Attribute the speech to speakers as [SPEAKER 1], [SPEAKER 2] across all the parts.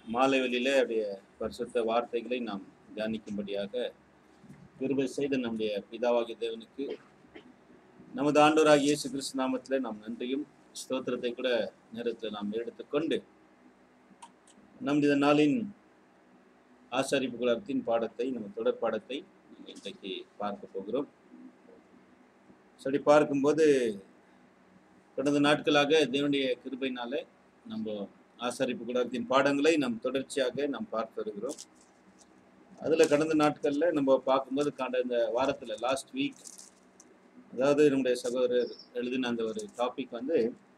[SPEAKER 1] மாலை வெளியிலே அப்படியே பரிசுத்த வார்த்தைகளை நாம் தியானிக்கும்படியாக கிருபை செய்த நம்முடைய பிதாவாகிய தேவனுக்கு நமது ஆண்டவராகிய இயேசு கிறிஸ்து நாமத்தில் நாம் நன்றியும் ஸ்தோத்திரத்தை கூட நேரத்தில் நாம் எடுத்துக்கொண்டு நம்முடைய நாளின் ஆசாரிப்பு குலத்தின் பாடத்தை நம்ம தொடர் பாடத்தை நம்ம இன்றைக்கு பார்க்க போகிறோம் சரி பார்க்கும்போது கடந்த நாட்களாக தேவனுடைய கிருபையினால நம்ம ஆசாரிப்பு குலத்தின் பாடங்களை நாம் தொடர்ச்சியாக நாம் பார்த்து வருகிறோம் அதில் கடந்த நாட்களில் நம்ம பார்க்கும்போது கடந்த வாரத்தில் லாஸ்ட் வீக் அதாவது நம்முடைய சகோதரர் எழுதின அந்த ஒரு டாபிக் வந்து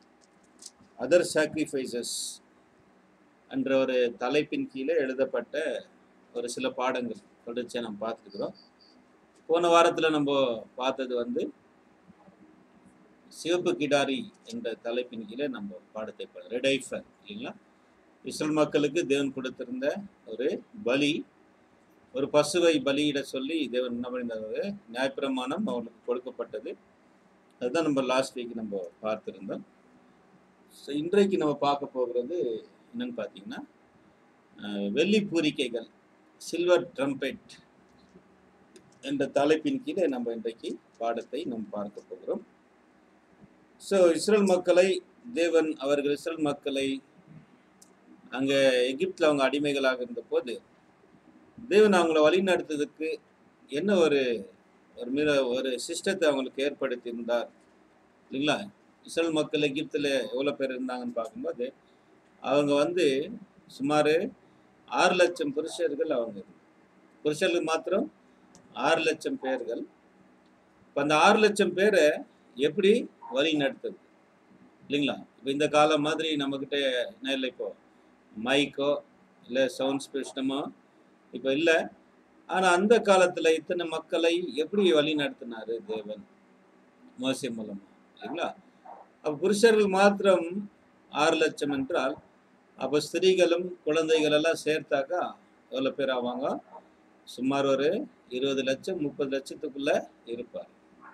[SPEAKER 1] அதர் சாக்ரிஃபைசஸ் என்ற ஒரு தலைப்பின் கீழே எழுதப்பட்ட ஒரு சில பாடங்கள் தொடர்ச்சியாக நம்ம பார்த்துருக்குறோம் போன வாரத்தில் நம்ம பார்த்தது வந்து சிவப்பு கிடாரி என்ற தலைப்பின் கீழே நம்ம பாடத்தை ரெட் ஐஃபர் இல்லைங்களா இஸ்ரேல் மக்களுக்கு தேவன் கொடுத்திருந்த ஒரு பலி ஒரு பசுவை பலியிட சொல்லி தேவன் என்ன பண்ணியிருந்தாரு நியாயப்பிரமாணம் அவர்களுக்கு கொடுக்கப்பட்டது அதுதான் நம்ம லாஸ்ட் வீக் நம்ம பார்த்துருந்தோம் ஸோ இன்றைக்கு நம்ம பார்க்க போகிறது என்னன்னு பார்த்தீங்கன்னா அஹ், வெள்ளி பூரிக்கைகள் சில்வர் ட்ரம்பெட் என்ற தலைப்பின் கீழே நம்ம இன்றைக்கு பாடத்தை நம்ம பார்க்க போகிறோம் ஸோ இஸ்ரேல் மக்களை தேவன் அவர்கள் இஸ்ரேல் மக்களை அங்கே எகிப்தில் அவங்க அடிமைகளாக இருந்தபோது தேவன் அவங்கள வழி நடத்துறதுக்கு என்ன ஒரு ஒரு மிக ஒரு சிஸ்டத்தை அவங்களுக்கு ஏற்படுத்தி இருந்தார் இல்லைங்களா இஸ்ரேல் மக்கள் எகிப்தில் எவ்வளோ பேர் இருந்தாங்கன்னு பார்க்கும்போது அவங்க வந்து சுமார் ஆறு லட்சம் புருஷர்கள் அவங்க இருந்தாங்க. புருஷர்களுக்கு மாத்திரம் ஆறு லட்சம் பேர்கள் இப்போ அந்த ஆறு லட்சம் பேரை எப்படி வழி நடத்துறது இல்லைங்களா இப்போ இந்த காலம் மாதிரி நம்மக்கிட்ட என்ன இல்லை இப்போ மைக்கோ இல்லை சவுண்ட் சிஸ்டமோ இப்போ இல்லை ஆனால் அந்த காலத்தில் இத்தனை மக்களை எப்படி வழி நடத்தினாரு தேவன் மோசை மூலமா இல்லைங்களா அப்போ புருஷர்கள் மாத்திரம் ஆறு லட்சம் என்றால் அப்போ ஸ்திரீகளும் குழந்தைகள் எல்லாம் சேர்த்தாக்கா எவ்வளோ பேர் ஆவாங்க சுமார் ஒரு இருபது லட்சம் முப்பது லட்சத்துக்குள்ள இருப்பார்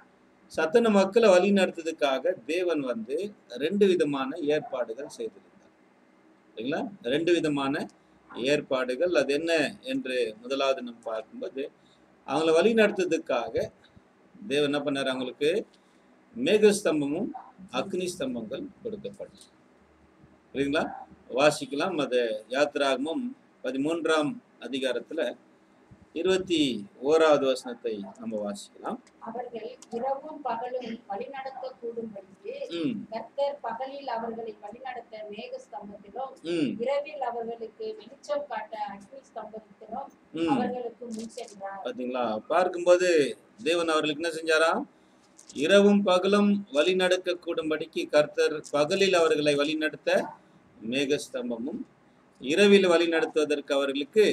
[SPEAKER 1] சத்தன மக்களை வழி நடத்துறதுக்காக தேவன் வந்து ரெண்டு விதமான ஏற்பாடுகள் செய்திருந்தார் இல்லைங்களா ரெண்டு விதமான ஏற்பாடுகள் அது என்ன என்று முதலாவது நம்ம பார்க்கும்போது அவங்கள வழி நடத்துறதுக்காக தேவன் என்ன பண்ணார் அவங்களுக்கு மேகஸ்தம்பமும் அக்னி ஸ்தம்பங்கள் கொடுக்கப்பட்டது புரியுங்களா வாசிக்கலாம் அது யாத்ராகமும் பதிமூன்றாம் அதிகாரத்துல இருபத்தி ஓராவது வசனத்தை நம்ம வாசிக்கலாம்
[SPEAKER 2] அவர்கள் இரவும் பகலும் வழிநடத்த கூடும்படிக்கு
[SPEAKER 1] ம்
[SPEAKER 2] கர்த்தர் பகலில் அவர்களை வழிநடத்த மேக ஸ்தம்பத்திலும்
[SPEAKER 1] ம்
[SPEAKER 2] இரவில் அவர்களுக்கு வெளிச்சம் காட்ட அக்னி ஸ்தம்பத்திலும்
[SPEAKER 1] ம்
[SPEAKER 2] அவர்களுக்கு முன் சென்றார்
[SPEAKER 1] பாத்தீங்களா பார்க்கும்போது தேவன் அவர்களுக்கு என்ன செஞ்சாராம் இரவும் பகலும் வழி நடக்க கூடும்படிக்கு கர்த்தர் பகலில் அவர்களை வழிநடத்த மேகஸ்தம்பமும் இரவில் வழி நடத்துவதற்கு அவர்களுக்கு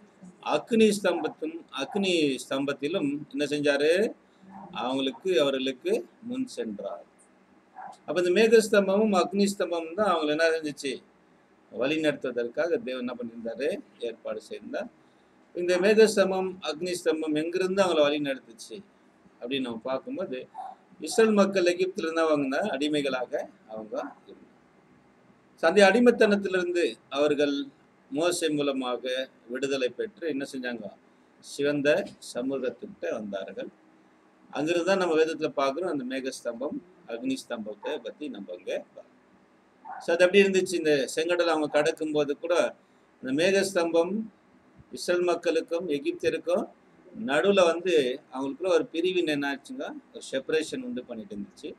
[SPEAKER 1] அக்னி ஸ்தம்பத்தும் அக்னி ஸ்தம்பத்திலும் என்ன செஞ்சாரு அவங்களுக்கு அவர்களுக்கு முன் சென்றார் அப்ப இந்த மேகஸ்தம்பமும் அக்னி ஸ்தம்பமும் தான் அவங்களை என்ன செஞ்சுச்சு வழி நடத்துவதற்காக தேவன் என்ன பண்ணியிருந்தாரு ஏற்பாடு செய்திருந்தார் இந்த மேகஸ்தம்பம் அக்னி ஸ்தம்பம் எங்கிருந்து அவங்கள வழி நடத்துச்சு அப்படின்னு நம்ம பார்க்கும்போது இஸ்ரேல் மக்கள் எகிப்தில் இருந்து அவங்க அடிமைகளாக அவங்க இருந்தாங்க So, அந்த அடிமைத்தனத்திலிருந்து அவர்கள் மோசை மூலமாக விடுதலை பெற்று என்ன செஞ்சாங்க சிவந்த சமூகத்துக்கிட்ட வந்தார்கள் அங்கிருந்து தான் நம்ம வேதத்தில் பார்க்குறோம் அந்த மேகஸ்தம்பம் அக்னி ஸ்தம்பத்தை பற்றி நம்ம அங்கே ஸோ அது எப்படி இருந்துச்சு இந்த செங்கடல் அவங்க கடக்கும்போது கூட இந்த மேகஸ்தம்பம் இஸ்ரேல் மக்களுக்கும் எகிப்தியருக்கும் நடுவில் வந்து அவங்களுக்குள்ள ஒரு பிரிவின் என்ன ஆச்சுங்க ஒரு செப்பரேஷன் உண்டு பண்ணிட்டு இருந்துச்சு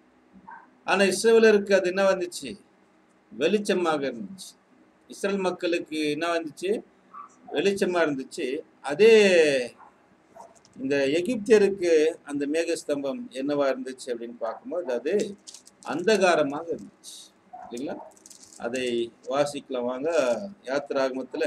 [SPEAKER 1] ஆனால் இஸ்ரேலருக்கு அது என்ன வந்துச்சு வெளிச்சமாக இருந்துச்சு இஸ்ரேல் மக்களுக்கு என்ன வந்துச்சு வெளிச்சமாக இருந்துச்சு அதே இந்த எகிப்தியருக்கு அந்த மேகஸ்தம்பம் என்னவா இருந்துச்சு அப்படின்னு பார்க்கும்போது அது அந்தகாரமாக இருந்துச்சு இல்லைங்களா அதை வாசிக்கலாம் வாங்க யாத்திராகமத்தில்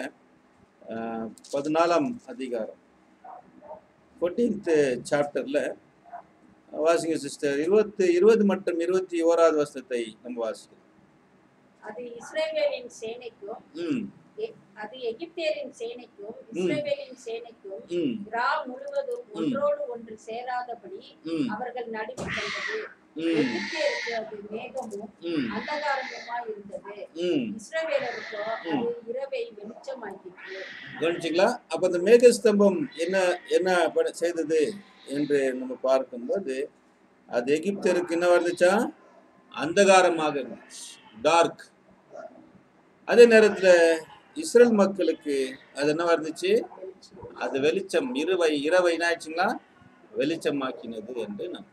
[SPEAKER 1] பதினாலாம் அதிகாரம் ஃபோர்டீன்த் சாப்டரில் வாசிங்க சிஸ்டர் இருபத்து இருபது மற்றும் இருபத்தி ஓராவது வருஷத்தை நம்ம வாசிக்கலாம்
[SPEAKER 2] அது இஸ்ரேவேலின் சேனைக்கும்
[SPEAKER 1] ம்
[SPEAKER 2] எ- அது எகிப்தியரின் சேனைக்கும் இஸ்ரேவேலின் சேனைக்கும்
[SPEAKER 1] ம்
[SPEAKER 2] ரா முழுவதும் ஒன்றோடு ஒன்று சேராதபடி
[SPEAKER 1] ம்
[SPEAKER 2] அவர்கள் நடுவில் கண்டது
[SPEAKER 1] ம்
[SPEAKER 2] எகிப்தியருக்கு அது மேகமும்
[SPEAKER 1] ம்
[SPEAKER 2] அந்தகாரமுமா இருந்தது
[SPEAKER 1] ம்
[SPEAKER 2] இஸ்ரவேலருக்கோ அது இரவை வெளிச்சம் வெளிச்சமாக்கிற்று
[SPEAKER 1] கவனிச்சிங்களா அப்ப அந்த மேகஸ்தம்பம் என்ன என்ன பண்ண- செய்தது என்று நம்ம பார்க்கும்போது அது எகிப்தருக்கு என்ன வந்துச்சா அந்தகாரமாக இருந்துச்சு டார்க் அதே நேரத்துல இஸ்ரேல் மக்களுக்கு அது என்ன இருந்துச்சு அது வெளிச்சம் இருவை இரவை என்ன ஆயிடுச்சுங்களா வெளிச்சமாக்கினது என்று நம்ம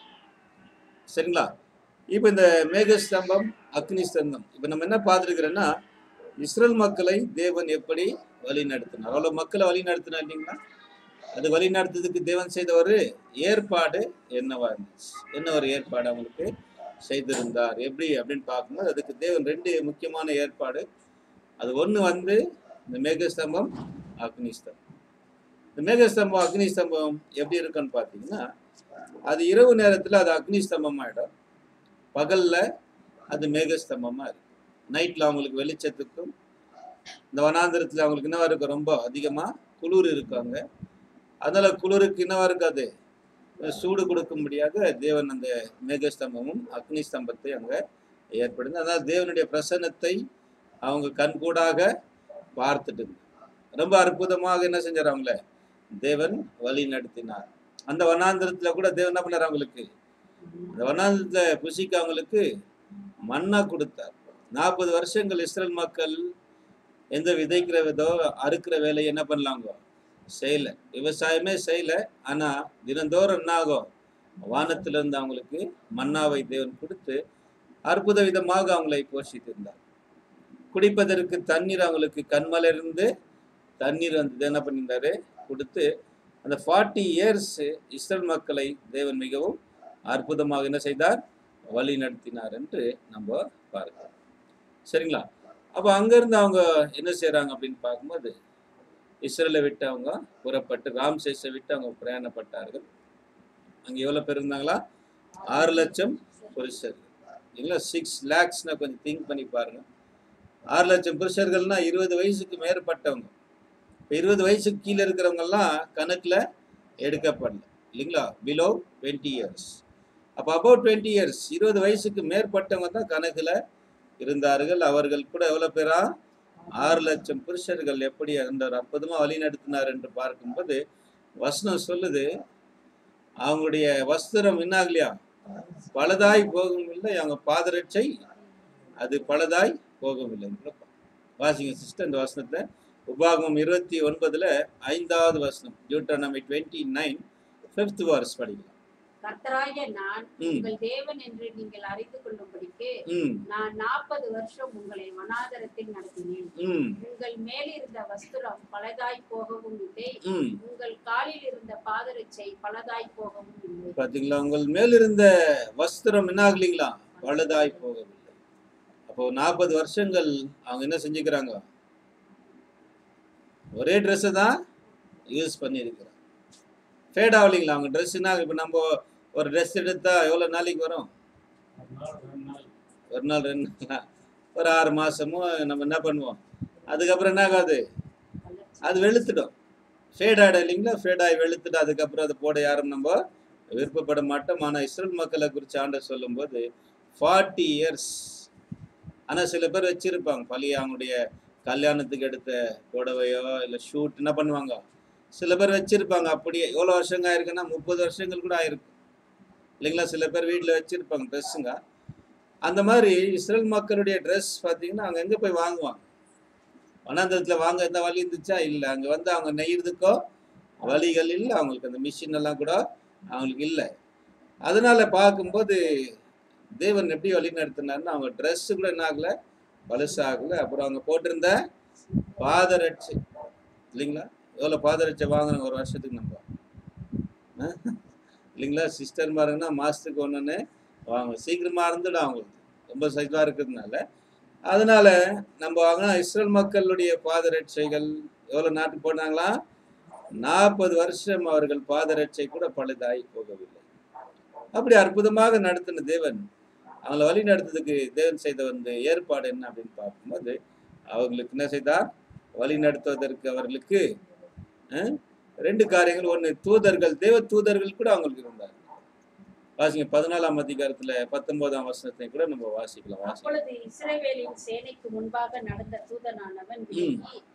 [SPEAKER 1] சரிங்களா இப்போ இந்த மேகஸ்தம்பம் அக்னி ஸ்தம்பம் இப்போ நம்ம என்ன பார்த்துருக்கிறோன்னா இஸ்ரேல் மக்களை தேவன் எப்படி வழி நடத்தினார் அவ்வளோ மக்களை வழி நடத்தினார் இல்லைங்களா அது வழி நடத்துறதுக்கு தேவன் செய்த ஒரு ஏற்பாடு என்னவா இருந்துச்சு என்ன ஒரு ஏற்பாடு அவங்களுக்கு செய்திருந்தார் எப்படி அப்படின்னு பார்க்கும்போது அதுக்கு தேவன் ரெண்டு முக்கியமான ஏற்பாடு அது ஒன்று வந்து இந்த மேகஸ்தம்பம் அக்னி ஸ்தம்பம் இந்த மேகஸ்தம்பம் அக்னி ஸ்தம்பம் எப்படி இருக்குன்னு பார்த்தீங்கன்னா அது இரவு நேரத்தில் அது அக்னி ஸ்தம்பம் ஆகிடும் பகலில் அது மேகஸ்தம்பமாக இருக்கும் நைட்டில் அவங்களுக்கு வெளிச்சத்துக்கும் இந்த வனாந்திரத்தில் அவங்களுக்கு என்னவா இருக்கும் ரொம்ப அதிகமாக குளிர் இருக்காங்க அதனால குளிருக்கு என்னவா இருக்காது சூடு கொடுக்கும்படியாக தேவன் அந்த மேகஸ்தம்பமும் அக்னி ஸ்தம்பத்தை அங்கே ஏற்படுது அதனால தேவனுடைய பிரசன்னத்தை அவங்க கண்கூடாக பார்த்துட்டு ரொம்ப அற்புதமாக என்ன செஞ்சார் அவங்கள தேவன் வழி நடத்தினார் அந்த வனாந்திரத்துல கூட தேவன் என்ன பண்ணார் அவங்களுக்கு அந்த வனாந்திரத்துல புசிக்க அவங்களுக்கு மண்ணா கொடுத்தார் நாற்பது வருஷங்கள் இஸ்ரேல் மக்கள் எந்த விதைக்கிற விதோ அறுக்கிற வேலையை என்ன பண்ணலாங்க செய்யல விவசாயமே செய்யல ஆனா தினந்தோறும் என்ன ஆகும் வானத்துல இருந்து அவங்களுக்கு மன்னாவை தேவன் கொடுத்து அற்புத விதமாக அவங்களை போஷித்திருந்தார் குடிப்பதற்கு தண்ணீர் அவங்களுக்கு கண்மல இருந்து தண்ணீர் வந்து என்ன பண்ணியிருந்தாரு கொடுத்து அந்த ஃபார்ட்டி இயர்ஸ் இஸ்ரேல் மக்களை தேவன் மிகவும் அற்புதமாக என்ன செய்தார் வழி நடத்தினார் என்று நம்ம பார்க்கிறோம் சரிங்களா அப்போ அங்கேருந்து அவங்க என்ன செய்கிறாங்க அப்படின்னு பார்க்கும்போது இஸ்ரேலை விட்டு அவங்க புறப்பட்டு ராம்சேஸை விட்டு அவங்க பிரயாணப்பட்டார்கள் அங்கே எவ்வளோ பேர் இருந்தாங்களா ஆறு லட்சம் புருஷர்கள் இல்லைங்களா சிக்ஸ் லேக்ஸ்னா கொஞ்சம் திங்க் பண்ணி பாருங்க ஆறு லட்சம் புருஷர்கள்னா இருபது வயசுக்கு மேற்பட்டவங்க இப்போ இருபது வயசுக்கு கீழே இருக்கிறவங்கெல்லாம் கணக்கில் எடுக்கப்படல இல்லைங்களா பிலோ டுவெண்ட்டி இயர்ஸ் அப்போ அபவுட் டுவெண்ட்டி இயர்ஸ் இருபது வயசுக்கு மேற்பட்டவங்க தான் கணக்கில் இருந்தார்கள் அவர்கள் கூட எவ்வளோ பேரா ஆறு லட்சம் புருஷர்கள் எப்படி அந்த அற்புதமாக வழி நடத்தினார் என்று பார்க்கும்போது வசனம் சொல்லுது அவங்களுடைய வஸ்திரம் என்னாகலையா பலதாய் போகும் இல்லை அவங்க பாதரட்சை அது பலதாய் போகும் இல்லை வாசிங்க சிஸ்டர் இந்த வசனத்தை உபாகமம் இருபத்தி ஒன்பதுல ஐந்தாவது வசனம் ஜூட்டனமி டுவெண்ட்டி நைன் ஃபிஃப்த் வார்ஸ் படிக்கலாம்
[SPEAKER 2] கர்த்தராகிய நான்
[SPEAKER 1] ம்
[SPEAKER 2] உங்கள் தேவன் என்று நீங்கள் அறிந்து கொள்ளும்படிக்கு
[SPEAKER 1] ம்
[SPEAKER 2] நான் நாற்பது வருஷம் உங்களை வனாதரத்தில் நடத்தினேன்
[SPEAKER 1] ம்
[SPEAKER 2] உங்கள் மேலிருந்த வஸ்திரம் பலதாய் போகவும் இல்லை
[SPEAKER 1] ம்
[SPEAKER 2] உங்கள் காலில் இருந்த பாதரட்சை பலதாய் போகவும் இல்லை
[SPEAKER 1] பாத்தீங்களா உங்கள் மேலிருந்த வஸ்திரம் என்ன ஆகலைங்களா பழுதாய் போகவில்லை அப்போ நாற்பது வருஷங்கள் அவங்க என்ன செஞ்சுக்கிறாங்க ஒரே ட்ரெஸ்ஸை தான் யூஸ் பண்ணியிருக்கிறாங்க ஃபேட் ஆகலைங்களா அவங்க ட்ரெஸ்ஸுனா இப்போ நம்ம ஒரு ட்ரெஸ் எடுத்தா எவ்வளோ நாளைக்கு வரும் ஒரு நாள் ரெண்டு நாள் ஒரு ஆறு மாசமும் நம்ம என்ன பண்ணுவோம் அதுக்கப்புறம் என்ன ஆகாது அது வெளுத்துடும் ஃபேட் ஆகிடும் இல்லைங்களா ஃபேட் ஆகி வெளுத்துட்டு அதுக்கப்புறம் அதை போட யாரும் நம்ம விருப்பப்பட மாட்டோம் ஆனால் இஸ்ரேல் மக்களை குறித்து ஆண்டர் சொல்லும்போது ஃபார்ட்டி இயர்ஸ் ஆனால் சில பேர் வச்சிருப்பாங்க பழைய அவங்களுடைய கல்யாணத்துக்கு எடுத்த புடவையோ இல்லை ஷூட் என்ன பண்ணுவாங்க சில பேர் வச்சிருப்பாங்க அப்படியே எவ்வளோ வருஷங்க ஆயிருக்குன்னா முப்பது வருஷங்கள் கூட ஆயிருக்கு இல்லைங்களா சில பேர் வீட்டில் வச்சிருப்பாங்க ட்ரெஸ்ஸுங்க அந்த மாதிரி இஸ்ரேல் மக்களுடைய ட்ரெஸ் பார்த்தீங்கன்னா அவங்க எங்கே போய் வாங்குவாங்க வனாந்தரத்தில் வாங்க எந்த வழி இருந்துச்சா இல்லை அங்கே வந்து அவங்க நெய்யறதுக்கோ வழிகள் இல்லை அவங்களுக்கு அந்த மிஷின் எல்லாம் கூட அவங்களுக்கு இல்லை அதனால பார்க்கும்போது தேவன் எப்படி வழி நடத்தினார்னா அவங்க ட்ரெஸ்ஸு கூட என்ன ஆகல பழசாகல அப்புறம் அவங்க போட்டிருந்த பாதரட்சை இல்லைங்களா எவ்வளோ பாதரட்சை வாங்குறாங்க ஒரு வருஷத்துக்கு நம்ம ஆ? இல்லைங்களா சிஸ்டர் மாருங்கன்னா மாதத்துக்கு ஒன்றுன்னு வாங்க சீக்கிரமாக இருந்துடும் அவங்களுக்கு ரொம்ப சைஸாக இருக்கிறதுனால அதனால நம்ம வாங்கினா இஸ்ரேல் மக்களுடைய பாதரட்சைகள் எவ்வளோ நாட்டுக்கு போனாங்களா நாற்பது வருஷம் அவர்கள் பாதரட்சை கூட பழுதாய் போகவில்லை அப்படி அற்புதமாக நடத்தின தேவன் அவங்கள வழி நடத்துறதுக்கு தேவன் செய்த வந்து ஏற்பாடு என்ன அப்படின்னு பார்க்கும்போது அவங்களுக்கு என்ன செய்தார் வழி நடத்துவதற்கு அவர்களுக்கு அஹ், ரெண்டு காரியங்கள் ஒன்று தூதர்கள் தேவ தூதர்கள் கூட அவங்களுக்கு இருந்தார் வாசிங்க பதினாலாம் அதிகாரத்துல பத்தொன்பதாம் வசனத்தை கூட நம்ம வாசிக்கலாம் வாசிக்கலாம்
[SPEAKER 2] அப்பொழுது இஸ்ரவேலின் சேனைக்கு முன்பாக நடந்த தூதனானவன் விலகி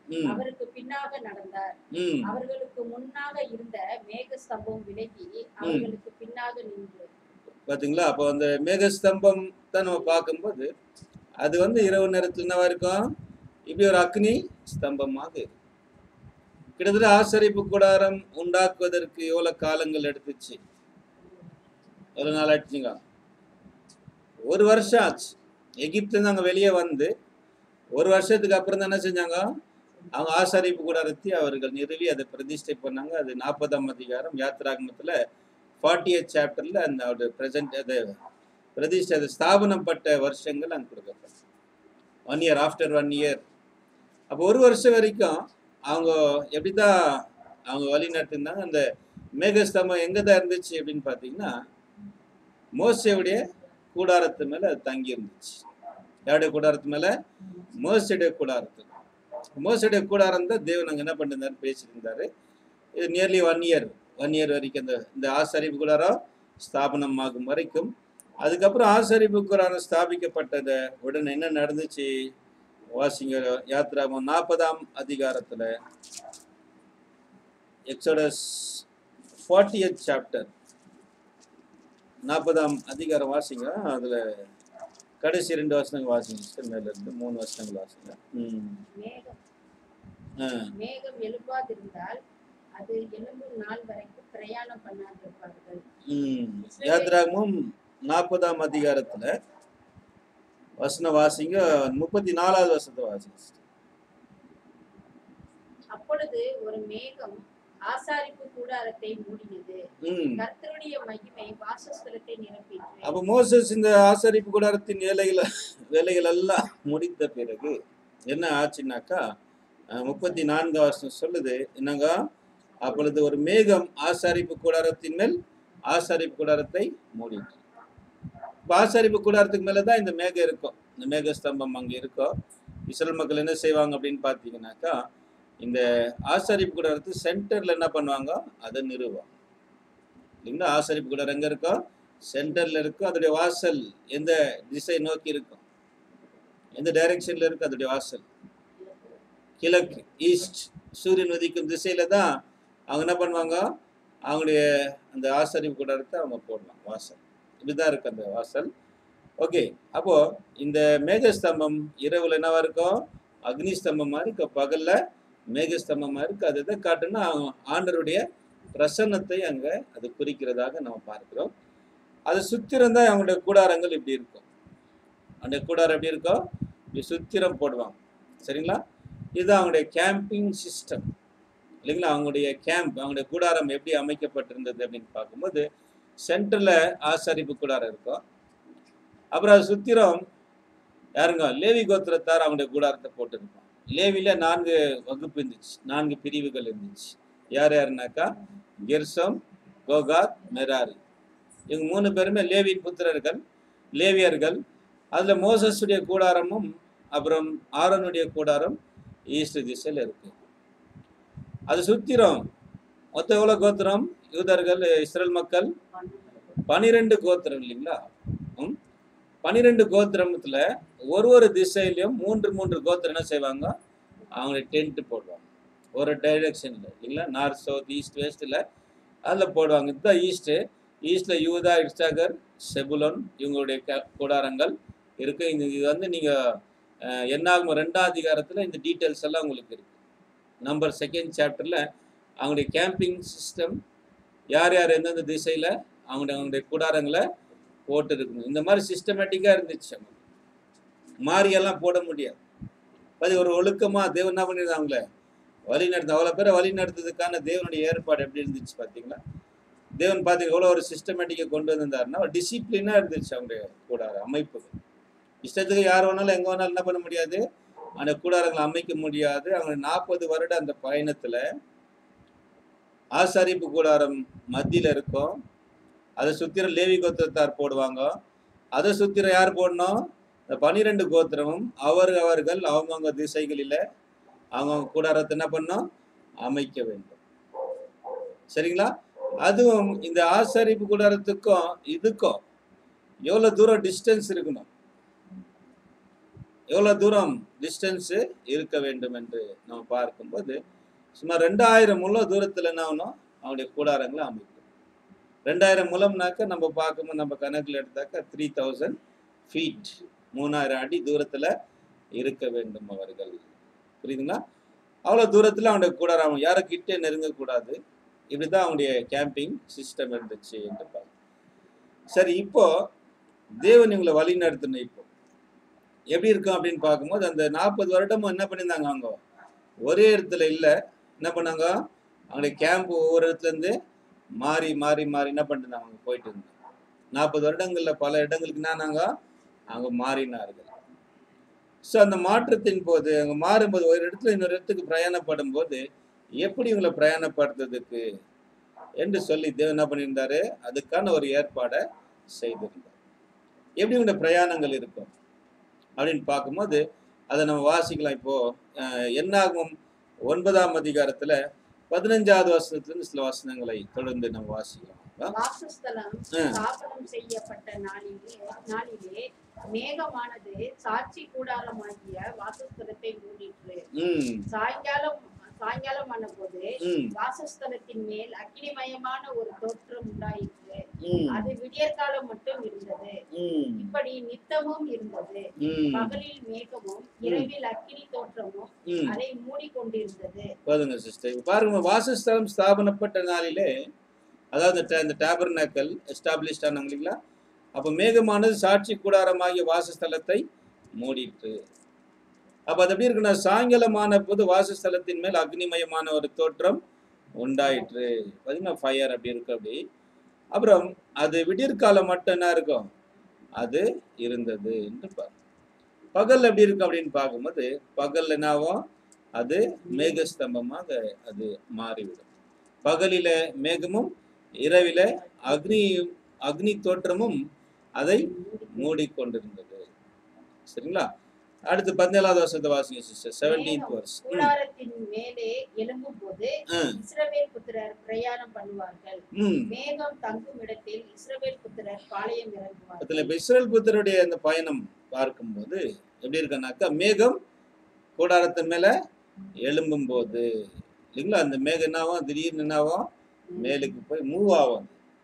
[SPEAKER 1] ம்
[SPEAKER 2] அவருக்கு பின்னாக நடந்தார்
[SPEAKER 1] ம்
[SPEAKER 2] அவர்களுக்கு முன்னாக இருந்த மேக ஸ்தம்பம் விலகி அவர்களுக்கு பின்னாக நின்று
[SPEAKER 1] பாத்தீங்களா அப்போ அந்த மேகஸ்தம்பம் தான் நம்ம பார்க்கும்போது அது வந்து இரவு நேரத்தில் என்னவா இருக்கும் இப்படி ஒரு அக்னி ஸ்தம்பமாக இருக்கும் கிட்டத்தட்ட ஆசரிப்பு கூடாரம் உண்டாக்குவதற்கு எவ்வளவு காலங்கள் எடுத்துச்சு எவ்வளவு நாள் ஆச்சுங்க ஒரு வருஷம் ஆச்சு எகிப்து அங்கே வெளியே வந்து ஒரு வருஷத்துக்கு அப்புறம் தான் என்ன செஞ்சாங்க அவங்க ஆசாரிப்பு கூடாரத்தை அவர்கள் நிறுவி அதை பிரதிஷ்டை பண்ணாங்க அது நாற்பதாம் அதிகாரம் யாத்திராகமத்தில் ஃபார்ட்டி எய்த் சாப்டரில் அந்த அவருடைய ப்ரெசன்ட் அது பிரதிஷ்டை அது ஸ்தாபனப்பட்ட வருஷங்கள் அங்கே கொடுக்கப்படும் one year after one year அப்போ ஒரு வருஷம் வரைக்கும் அவங்க எப்படி தான் அவங்க வழி நடத்திருந்தாங்க அந்த மேகஸ்தம்பம் எங்கே தான் இருந்துச்சு அப்படின்னு பார்த்தீங்கன்னா மோசையுடைய கூடாரத்து மேலே அது தங்கி இருந்துச்சு யாருடைய கூடாரத்து மேலே மோசையுடைய கூடாரத்து மோசையுடைய கூடாரம் தான் தேவன் அங்கே என்ன பண்ணிருந்தாரு பேசியிருந்தாரு இது nearly one year one year வரைக்கும் இந்த இந்த ஆசரிப்பு கூடாரம் ஸ்தாபனம் ஆகும் வரைக்கும் அதுக்கப்புறம் ஆசரிப்பு கூடாரம் ஸ்தாபிக்கப்பட்டத உடனே என்ன நடந்துச்சு வாசிங்க யாத்ராமம் நாற்பதாம் அதிகாரத்தில் எக்ஸோடஸ் ஃபார்ட்டி எய்த் சாப்டர் நாற்பதாம் அதிகாரம் வாசிங்க அதில் கடைசி ரெண்டு வசனங்கள் வாசிங்க sister. மேல இருந்து மூணு வசனங்கள் வாசிங்க ம்
[SPEAKER 2] மேகம்
[SPEAKER 1] ஆ
[SPEAKER 2] மேகம் எழும்பாதிருந்தால் அது எழும்பும் நாள் வரைக்கும் பிரயாணம் பண்ணாதிருப்பார்கள்
[SPEAKER 1] ம் யாத்ராகமும் நாற்பதாம் அதிகாரத்துல வசன வாசிங்க முப்பத்தி நாலாவது வசனத்தை வாசிங்க
[SPEAKER 2] அப்பொழுது ஒரு மேகம் ஆசாரிப்பு கூடாரத்தை மூடினது
[SPEAKER 1] ம்
[SPEAKER 2] கர்த்தருடைய மகிமை வாசஸ்தலத்தை நிரப்பிற்று
[SPEAKER 1] அப்போ மோசஸ் இந்த ஆசரிப்பு கூடாரத்தின் வேலைகளை வேலைகள் எல்லாம் முடித்த பிறகு என்ன ஆச்சுன்னாக்கா அஹ், முப்பத்தி நான்காம் வருஷம் சொல்லுது என்னங்க அப்பொழுது ஒரு மேகம் ஆசாரிப்பு கூடாரத்தின் மேல் ஆசாரிப்பு கூடாரத்தை மூடிட்டு இப்போ ஆசாரிப்பு கூடாரத்துக்கு மேலே தான் இந்த மேகம் இருக்கும் இந்த மேக ஸ்தம்பம் அங்கே இருக்கும் இஸ்ரேல் மக்கள் என்ன செய்வாங்க அப்படின்னு பார்த்தீங்கன்னாக்கா இந்த ஆசாரிப்பு கூடாரத்து சென்டரில் என்ன பண்ணுவாங்க அதை நிறுவாங்க இல்லைங்களா ஆசாரிப்பு கூடாரம் எங்கே இருக்கோ சென்டரில் இருக்கும் அதோடைய வாசல் எந்த திசை நோக்கி இருக்கும் எந்த டைரக்ஷனில் இருக்கு அதோடைய வாசல் கிழக்கு ஈஸ்ட் சூரியன் உதிக்கும் திசையில தான் அவங்க என்ன பண்ணுவாங்க அவங்களுடைய அந்த ஆசரிப்பு கூடாரத்தை அவங்க போடலாம் வாசல் இப்படிதான் இருக்கு அந்த வாசல் ஓகே அப்போ இந்த மேகஸ்தம்பம் இரவுல என்னவா இருக்கும் அக்னி ஸ்தம்பம் மாதிரி இருக்கும் பகல்ல மேகஸ்தம்பமா இருக்கு அது எதை காட்டுன்னா ஆண்டருடைய பிரசன்னத்தை அங்க அது குறிக்கிறதாக நம்ம பார்க்கிறோம் அது சுத்திரம் தான் அவங்களுடைய கூடாரங்கள் இப்படி இருக்கும் அந்த கூடாரம் எப்படி இருக்கும் இப்படி சுத்திரம் போடுவாங்க சரிங்களா இது அவங்களுடைய கேம்பிங் சிஸ்டம் இல்லைங்களா அவங்களுடைய கேம்ப் அவங்களுடைய கூடாரம் எப்படி அமைக்கப்பட்டிருந்தது அப்படின்னு பார்க்கும்போது சென்டரில் ஆசரிப்பு கூடாரம் இருக்கும் அப்புறம் அது சுத்திரம் யாருங்க லேவி கோத்திரத்தார் அவங்களுடைய கூடாரத்தை போட்டிருப்பாங்க லேவில நான்கு வகுப்பு இருந்துச்சு நான்கு பிரிவுகள் இருந்துச்சு யார் யாருனாக்கா கெர்சம் கோகாத் மெராரி இவங்க மூணு பேருமே லேவியின் புத்திரர்கள் லேவியர்கள் அதில் மோசஸுடைய கூடாரமும் அப்புறம் ஆரோனுடைய கூடாரம் ஈஸ்ட் திசையில் இருக்கு அது சுத்திரம் மொத்தம் எவ்வளோ கோத்திரம் யூதர்கள் இஸ்ரேல் மக்கள் பனிரெண்டு கோத்திரம் இல்லைங்களா ம் பனிரெண்டு கோத்திரத்துல ஒரு ஒரு திசையிலையும் மூன்று மூன்று கோத்திரம் என்ன செய்வாங்க அவங்களுடைய டென்ட் போடுவாங்க ஒரு டைரக்ஷனில் இல்லைங்களா நார்த் சவுத் ஈஸ்ட் வெஸ்ட்டில் அதில் போடுவாங்க இதுதான் ஈஸ்ட்டு ஈஸ்டில் யூதா இட்சாகர் செபுலோன் இவங்களுடைய க- கூடாரங்கள் இருக்கு இந்த இது வந்து நீங்கள் என்னாகும் ரெண்டாம் அதிகாரத்தில் இந்த டீட்டெயில்ஸ் எல்லாம் உங்களுக்கு இருக்கு நம்பர் செகண்ட் சாப்டரில் அவங்களுடைய கேம்பிங் சிஸ்டம் யார் யார் எந்தெந்த திசையில் அவங்களுடைய அவங்களுடைய கூடாரங்களை போட்டு இருக்கணும் இந்த மாதிரி சிஸ்டமேட்டிக்காக இருந்துச்சு அவங்க மாறியெல்லாம் போட முடியாது அது ஒரு ஒழுக்கமாக தேவன் என்ன பண்ணியிருந்தாங்க வழி நடத்த அவ்வளோ பேரை வழி நடத்துறதுக்கான தேவனுடைய ஏற்பாடு எப்படி இருந்துச்சு பார்த்தீங்களா தேவன் பார்த்தீங்க எவ்வளோ ஒரு சிஸ்டமேட்டிக்கை கொண்டு வந்திருந்தாருன்னா ஒரு டிசிப்ளினாக இருந்துச்சு அவங்களுடைய கூடார அமைப்புகள் இஷ்டத்துக்கு யார் வேணாலும் எங்கே வேணாலும் என்ன பண்ண முடியாது அந்த கூடாரங்களை அமைக்க முடியாது அவங்க நாற்பது வருட அந்த பயணத்தில் ஆசாரிப்பு கூடாரம் மத்தியில் இருக்கும் அதை சுத்திர லேவி கோத்திரத்தார் போடுவாங்க அதை சுத்திர யார் போடணும் இந்த பனிரெண்டு கோத்திரமும் அவர் அவர்கள் அவங்கவுங்க திசைகளில் அவங்கவுங்க கூடாரத்தை என்ன பண்ணணும் அமைக்க வேண்டும் சரிங்களா அதுவும் இந்த ஆசாரிப்பு கூடாரத்துக்கும் இதுக்கும் எவ்வளோ தூரம் டிஸ்டன்ஸ் இருக்கணும் எவ்வளோ தூரம் டிஸ்டன்ஸு இருக்க வேண்டும் என்று நம்ம பார்க்கும்போது சுமார் ரெண்டாயிரம் முழ தூரத்தில் என்ன ஆகணும் அவனுடைய கூடாரங்களை அமைக்கும் ரெண்டாயிரம் முழம்னாக்க நம்ம பார்க்கும்போது நம்ம கணக்கில் எடுத்தாக்க த்ரீ தௌசண்ட் ஃபீட் மூணாயிரம் அடி தூரத்தில் இருக்க வேண்டும் அவர்கள் புரியுதுங்களா அவ்வளோ தூரத்தில் அவனுடைய கூடாரம் யாருக்கிட்டே நெருங்கக்கூடாது இப்படி தான் அவனுடைய கேம்பிங் சிஸ்டம் இருந்துச்சு என்று பார்க்க சரி இப்போ தேவன் இவங்களை வழி நடத்தணும் இப்போ எப்படி இருக்கும் அப்படின்னு பார்க்கும்போது அந்த நாற்பது வருடமும் என்ன பண்ணியிருந்தாங்க அவங்க ஒரே இடத்துல இல்லை என்ன பண்ணாங்க அவங்களுடைய கேம்ப் ஒவ்வொரு இடத்துலேருந்து மாறி மாறி மாறி என்ன பண்ணிருந்தாங்க அவங்க போயிட்டு இருந்தாங்க நாற்பது வருடங்களில் பல இடங்களுக்கு என்னன்னாங்க அவங்க மாறினார்கள் ஸோ அந்த மாற்றத்தின் போது அவங்க மாறும்போது ஒரு இடத்துல இன்னொரு இடத்துக்கு பிரயாணப்படும் போது எப்படி இவங்களை பிரயாணப்படுத்துறதுக்கு என்று சொல்லி தேவன் என்ன பண்ணியிருந்தாரு அதுக்கான ஒரு ஏற்பாடை செய்திருந்தார் எப்படி இவங்க பிரயாணங்கள் இருக்கும் அப்படின்னு பார்க்கும்போது அதை நம்ம வாசிக்கலாம் இப்போ அஹ், என்னாகும் ஒன்பதாம் அதிகாரத்துல பதினஞ்சாவது வசனத்திலிருந்து சில வசனங்களை தொடர்ந்து நம்ம வாசிக்கலாம்
[SPEAKER 2] வாசஸ்தலம்
[SPEAKER 1] ஆ.
[SPEAKER 2] ஸ்தாபனம் செய்யப்பட்ட நாளிலே நாளிலே மேகமானது சாட்சி கூடாரமாகிய வாசஸ்தலத்தை மூடிற்று
[SPEAKER 1] ம்
[SPEAKER 2] சாயங்காலம் சாயங்காலமான போது
[SPEAKER 1] ம்
[SPEAKER 2] வாசஸ்தலத்தின் மேல் அக்கினிமயமான ஒரு தோற்றம் உண்டாயிற்று
[SPEAKER 1] ம்
[SPEAKER 2] அது விடியற்காலம் மட்டும் இருந்தது
[SPEAKER 1] ம்
[SPEAKER 2] இப்படி நித்தமும் இருந்தது
[SPEAKER 1] ம்
[SPEAKER 2] பகலில் மேகமும் இரவில் அக்கினி தோற்றமும்
[SPEAKER 1] ம்
[SPEAKER 2] அதை மூடிக்கொண்டிருந்தது
[SPEAKER 1] போதுங்க சிஸ்டர் பாருங்க வாசஸ்தலம் ஸ்தாபனப்பட்ட நாளிலே அதாவது ta- இந்த டேபர்னாக்கல் எஸ்டாப்ளிஷ்ட் ஆனாங்க இல்லைங்களா அப்போ மேகமானது சாட்சி கூடாரமாகிய வாசஸ்தலத்தை மூடிற்று அப்போ அது எப்படி இருக்குன்னா சாயங்காலமான போது வாசஸ்தலத்தின் மேல் அக்னிமயமான ஒரு தோற்றம் உண்டாயிற்று பார்த்தீங்கன்னா ஃபயர் அப்படி இருக்கு அப்படி அப்புறம் அது விடியற்காலம் மட்டும் என்ன இருக்கும் அது இருந்தது என்று பாரு பகல் எப்படி இருக்கும் அப்படின்னு பார்க்கும்போது பகல் என்னாகும் அது மேகஸ்தம்பமாக அது மாறிவிடும் பகலில மேகமும் இரவில அக்னி அக்னி தோற்றமும் அதை மூடிக்கொண்டிருந்தது சரிங்களா அடுத்து பதினேழாவது வருஷத்தை வாசிங்க சிஸ்டர் செவன்டீன்த் வருஷ்
[SPEAKER 2] கூடாரத்தின் மேலே எழும்பும் போது
[SPEAKER 1] ம்
[SPEAKER 2] இஸ்ரவேல் புத்திரர் பிரயாணம் பண்ணுவார்கள்
[SPEAKER 1] ம்
[SPEAKER 2] மேகம் தங்கும் இடத்தில் இஸ்ரவேல் புத்திரர் பாளையம்
[SPEAKER 1] அதில்
[SPEAKER 2] இறங்குவார்கள்
[SPEAKER 1] இப்போ இஸ்ரேல் புத்தருடைய அந்த பயணம் பார்க்கும்போது எப்படி இருக்குன்னாக்கா மேகம் கூடாரத்தின் மேல எழும்பும் போது இல்லைங்களா அந்த மேகம் என்னாகும் திடீர்னு என்னாகும் மேலுக்கு போய் மூவ் ஆகும்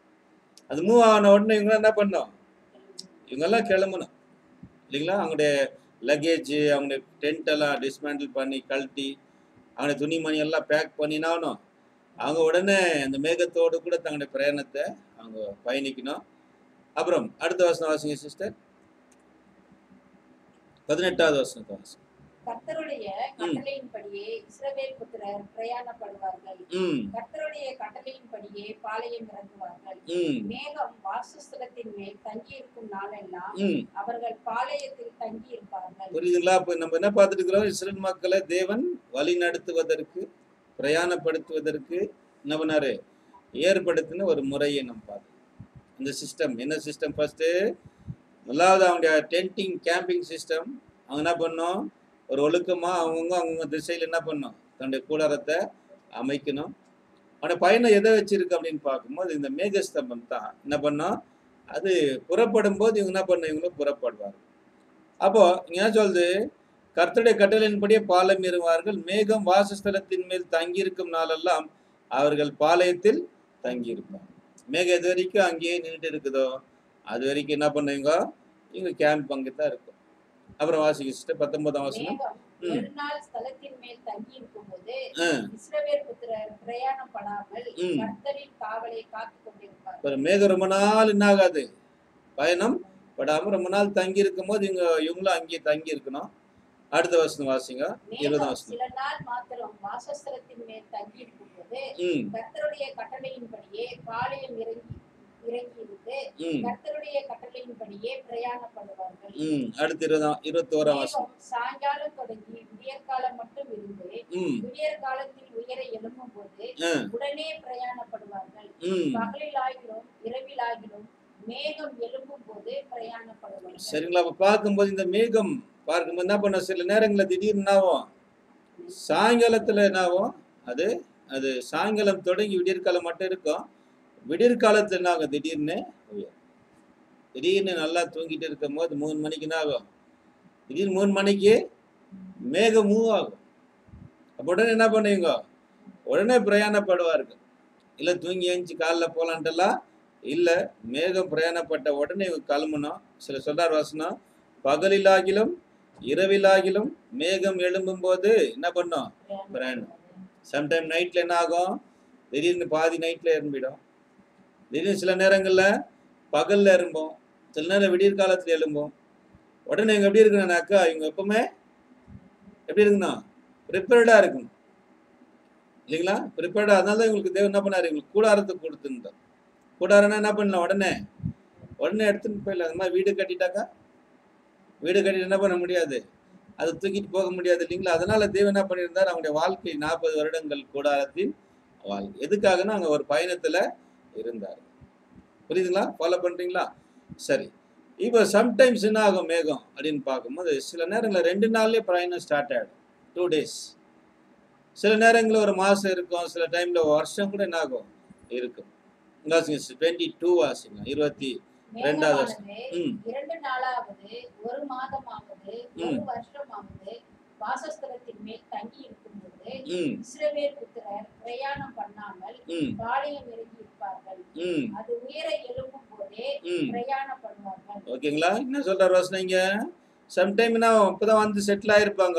[SPEAKER 1] அது மூவ் ஆன உடனே இவங்க என்ன பண்ணோம் இவங்கெல்லாம் கிளம்பணும் இல்லைங்களா அவங்களுடைய லக்கேஜ் அவங்களுடைய டென்ட் எல்லாம் டிஸ்மேண்டில் பண்ணி கழட்டி அவங்களுடைய துணிமணி எல்லாம் பேக் பண்ணினாலும் அவங்க உடனே அந்த மேகத்தோடு கூட தங்களுடைய பிரயாணத்தை அவங்க பயணிக்கணும் அப்புறம் அடுத்த வசனம் வாசிங்க சிஸ்டர் பதினெட்டாவது வசனத்தை வாசிங்க
[SPEAKER 2] கர்த்தருடைய கட்டளையின்படியே இஸ்ரவேல் புத்திரர் பிரயாணப்படுவார்கள்
[SPEAKER 1] ம்
[SPEAKER 2] கர்த்தருடைய கட்டளையின்படியே பாளையம் இறங்குவார்கள்
[SPEAKER 1] ம்
[SPEAKER 2] மேகம் வாசஸ்தலத்தின் மேல் தங்கி இருக்கும் நாளெல்லாம்
[SPEAKER 1] ம்
[SPEAKER 2] அவர்கள் பாளையத்தில் தங்கி இருப்பார்கள்
[SPEAKER 1] புரியுதுங்களா இப்போ நம்ம என்ன பார்த்துட்டு இருக்கிறோம் இஸ்ரேல் மக்களை தேவன் வழி நடத்துவதற்கு பிரயாணப்படுத்துவதற்கு என்ன பண்ணாரு ஏற்படுத்தின ஒரு முறையை நம்ம பார்த்தோம் இந்த சிஸ்டம் என்ன சிஸ்டம் ஃபர்ஸ்ட்டு முதலாவது அவங்களுடைய டென்ட்டிங் கேம்பிங் சிஸ்டம் அவங்க என்ன பண்ணோம் ஒரு ஒழுக்கமாக அவங்கவுங்க அவங்கவுங்க திசையில் என்ன பண்ணோம் தன்னுடைய கூடாரத்தை அமைக்கணும் அவனுடைய பயணம் எதை வச்சிருக்கு அப்படின்னு பார்க்கும்போது இந்த மேகஸ்தம்பம் தான் என்ன பண்ணோம் அது புறப்படும் போது இவங்க என்ன பண்ண இவங்களும் புறப்படுவாங்க அப்போ இங்க என்ன சொல்லுது கர்த்தருடைய கட்டளையின்படியே பாலம் ஏறுவார்கள் மேகம் வாசஸ்தலத்தின் மேல் தங்கியிருக்கும் நாளெல்லாம் அவர்கள் பாளையத்தில் தங்கியிருப்பாங்க மேகம் எது வரைக்கும் அங்கேயே நின்றுட்டு இருக்குதோ அது வரைக்கும் என்ன பண்ணுவீங்க இவங்க கேம்ப் அங்கே தான் இருக்கும் அப்புறம் வாசிக்க சிஸ்டர் பத்தொன்பதாம் வசனம்
[SPEAKER 2] மேகம்
[SPEAKER 1] ம்.
[SPEAKER 2] ஒரு நாள் ஸ்தலத்தின் மேல் தங்கி இருக்கும்போது
[SPEAKER 1] ஆ,
[SPEAKER 2] இஸ்ரவேல் புத்திரர் பிரயாணப்படாமல்
[SPEAKER 1] ம்.
[SPEAKER 2] கர்த்தரின் காவலை காத்துக் கொண்டிருப்பார்கள்
[SPEAKER 1] ஒரு மேகம் ரொம்ப நாள் என்ன ஆகாது பயணம் படாம ரொம்ப நாள் தங்கி இருக்கும் போது இவங்க இவங்களும் அங்கேயே தங்கி இருக்கணும் அடுத்த வசனம் வாசிங்க இருபதாம்
[SPEAKER 2] மேகம்
[SPEAKER 1] வசனம்
[SPEAKER 2] சில நாள் மாத்திரம் வாசஸ்தலத்தின் மேல் தங்கி இருக்கும்போது
[SPEAKER 1] ம்
[SPEAKER 2] கர்த்தருடைய கட்டளையின்படியே பாளையம் இறங்கி இறங்கி இருந்து
[SPEAKER 1] ம்
[SPEAKER 2] கர்த்தருடைய கட்டளையின்படியே பிரயாணப்படுவார்கள்
[SPEAKER 1] ம் அடுத்து இருபதாம் இருபத்தோராம் வசனம்
[SPEAKER 2] மேகம் சாயங்காலம் தொடங்கி விடியற்காலம் மட்டும் இருந்து
[SPEAKER 1] ம்
[SPEAKER 2] விடியற் காலத்தில் உயர எழும்பும் போது
[SPEAKER 1] ஆ,
[SPEAKER 2] உடனே பிரயாணப்படுவார்கள்
[SPEAKER 1] ம்
[SPEAKER 2] பகலிலாகிலும் இரவிலாகிலும் மேகம் எழும்பும் போது பிரயாணப்படுவார்கள்
[SPEAKER 1] சரிங்களா அப்ப பார்க்கும்போது இந்த மேகம் பார்க்கும்போது என்ன பண்ண சில நேரங்களில் திடீர்னு என்னாகும் சாயங்காலத்துல என்னாகும் அது அது சாயங்காலம் தொடங்கி விடியற்காலம் மட்டும் இருக்கும் விடியற்காலத்துல என்ன ஆகும் திடீர்னு உயரும். திடீர்னு நல்லா தூங்கிட்டு இருக்கும் போது மூணு மணிக்கு என்ன ஆகும் திடீர்னு மூணு மணிக்கு மேகம் மூவ் ஆகும் அப்போ உடனே என்ன பண்ணுவீங்க உடனே பிரயாணப்படுவார்கள் இல்லை தூங்கி எழுந்துச்சு காலைல போகலான்ட்டுலாம் இல்லை மேகம் பிரயாணப்பட்ட உடனே இவங்க கிளம்பணும் சில சொல்றார் வசனம் பகலிலாகிலும் இரவிலாகிலும் மேகம் எழும்பும் போது என்ன பண்ணும் பிரயாணம் சம்டைம் நைட்டில் என்ன ஆகும் திடீர்னு பாதி நைட்டில் எழும்பிடும் திடீர்னு சில நேரங்களில் பகலில் எழும்போம் சில நேரம் விடியற் காலத்தில் எழும்போம் உடனே இவங்க எப்படி இருக்கணும்னாக்கா இவங்க எப்பவுமே எப்படி இருக்கணும் ப்ரிப்பேர்டாக இருக்கணும் இல்லைங்களா ப்ரிப்பேர்டாக அதனால தான் இவங்களுக்கு தேவன் என்ன பண்ணாரு இவங்களுக்கு கூடாரத்தை கொடுத்துருந்தார் கூடாரம்னா என்ன பண்ணலாம் உடனே உடனே எடுத்துன்னு போயிடலாம் அந்த மாதிரி வீடு கட்டிட்டாக்கா வீடு கட்டிட்டு என்ன பண்ண முடியாது அதை தூக்கிட்டு போக முடியாது இல்லைங்களா அதனால தேவன் என்ன பண்ணியிருந்தார் அவங்களுடைய வாழ்க்கை நாற்பது வருடங்கள் கூடாரத்தின் வாழ்க்கை எதுக்காகனா அங்கே ஒரு பயணத்தில் இருந்தார் புரியுதுங்களா ஃபாலோ பண்ணுறீங்களா சரி இப்போ சம்டைம்ஸ் என்ன ஆகும் மேகம் அப்படின்னு பார்க்கும்போது சில நேரங்களில் ரெண்டு நாள்லயே பிரயாணம் ஸ்டார்ட் ஆகிடும் டூ டேஸ் சில நேரங்களில் ஒரு மாதம் இருக்கும் சில டைமில் வருஷம் கூட என்ன ஆகும் இருக்கும் டுவெண்ட்டி டூ வாசிங்க இருபத்தி ரெண்டாவது
[SPEAKER 2] மேகமானது
[SPEAKER 1] ம்
[SPEAKER 2] இரண்டு நாளாவது ஒரு மாதமாவது ஒரு வருஷமாவது வாசஸ்தலத்தின் மேல் தங்கி இருக்கும்போது
[SPEAKER 1] ம்
[SPEAKER 2] இஸ்ரவேல் புத்திரர் பிரயாணம் பண்ணாமல்
[SPEAKER 1] ம்
[SPEAKER 2] பாளையம் இறங்கி இருப்பார்கள்
[SPEAKER 1] ம்
[SPEAKER 2] அது உயர எழும்பும் போதே
[SPEAKER 1] ம்
[SPEAKER 2] பிரயாணப்படுவார்கள்
[SPEAKER 1] ஓகேங்களா என்ன சொல்றாரு ரோஷனிங்க சம்டைம் என்ன இப்போதான் வந்து செட்டில் ஆயிருப்பாங்க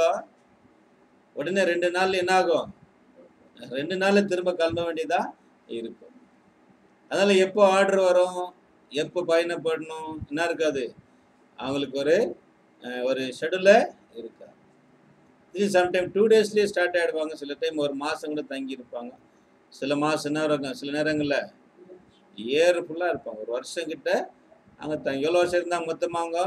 [SPEAKER 1] உடனே ரெண்டு நாள் என்ன ஆகும் ரெண்டு நாள்ல திரும்ப கிளம்ப வேண்டியதா இருக்கும் அதனால எப்போ ஆர்டர் வரும் எப்போ பயணப்படணும் என்ன இருக்காது அவங்களுக்கு ஒரு அஹ், ஒரு ஷெடியூல இருக்கா இது சம்டைம் டூ டேஸ்லேயே ஸ்டார்ட் ஆகிடுவாங்க சில டைம் ஒரு மாதம் கூட தங்கி இருப்பாங்க சில மாதம் என்ன இருக்கும் சில நேரங்களில் இயர் ஃபுல்லாக இருப்பாங்க ஒரு வருஷம் கிட்ட அங்கே தங்கி எவ்வளோ வருஷம் இருந்தாங்க மொத்தமாக அவங்க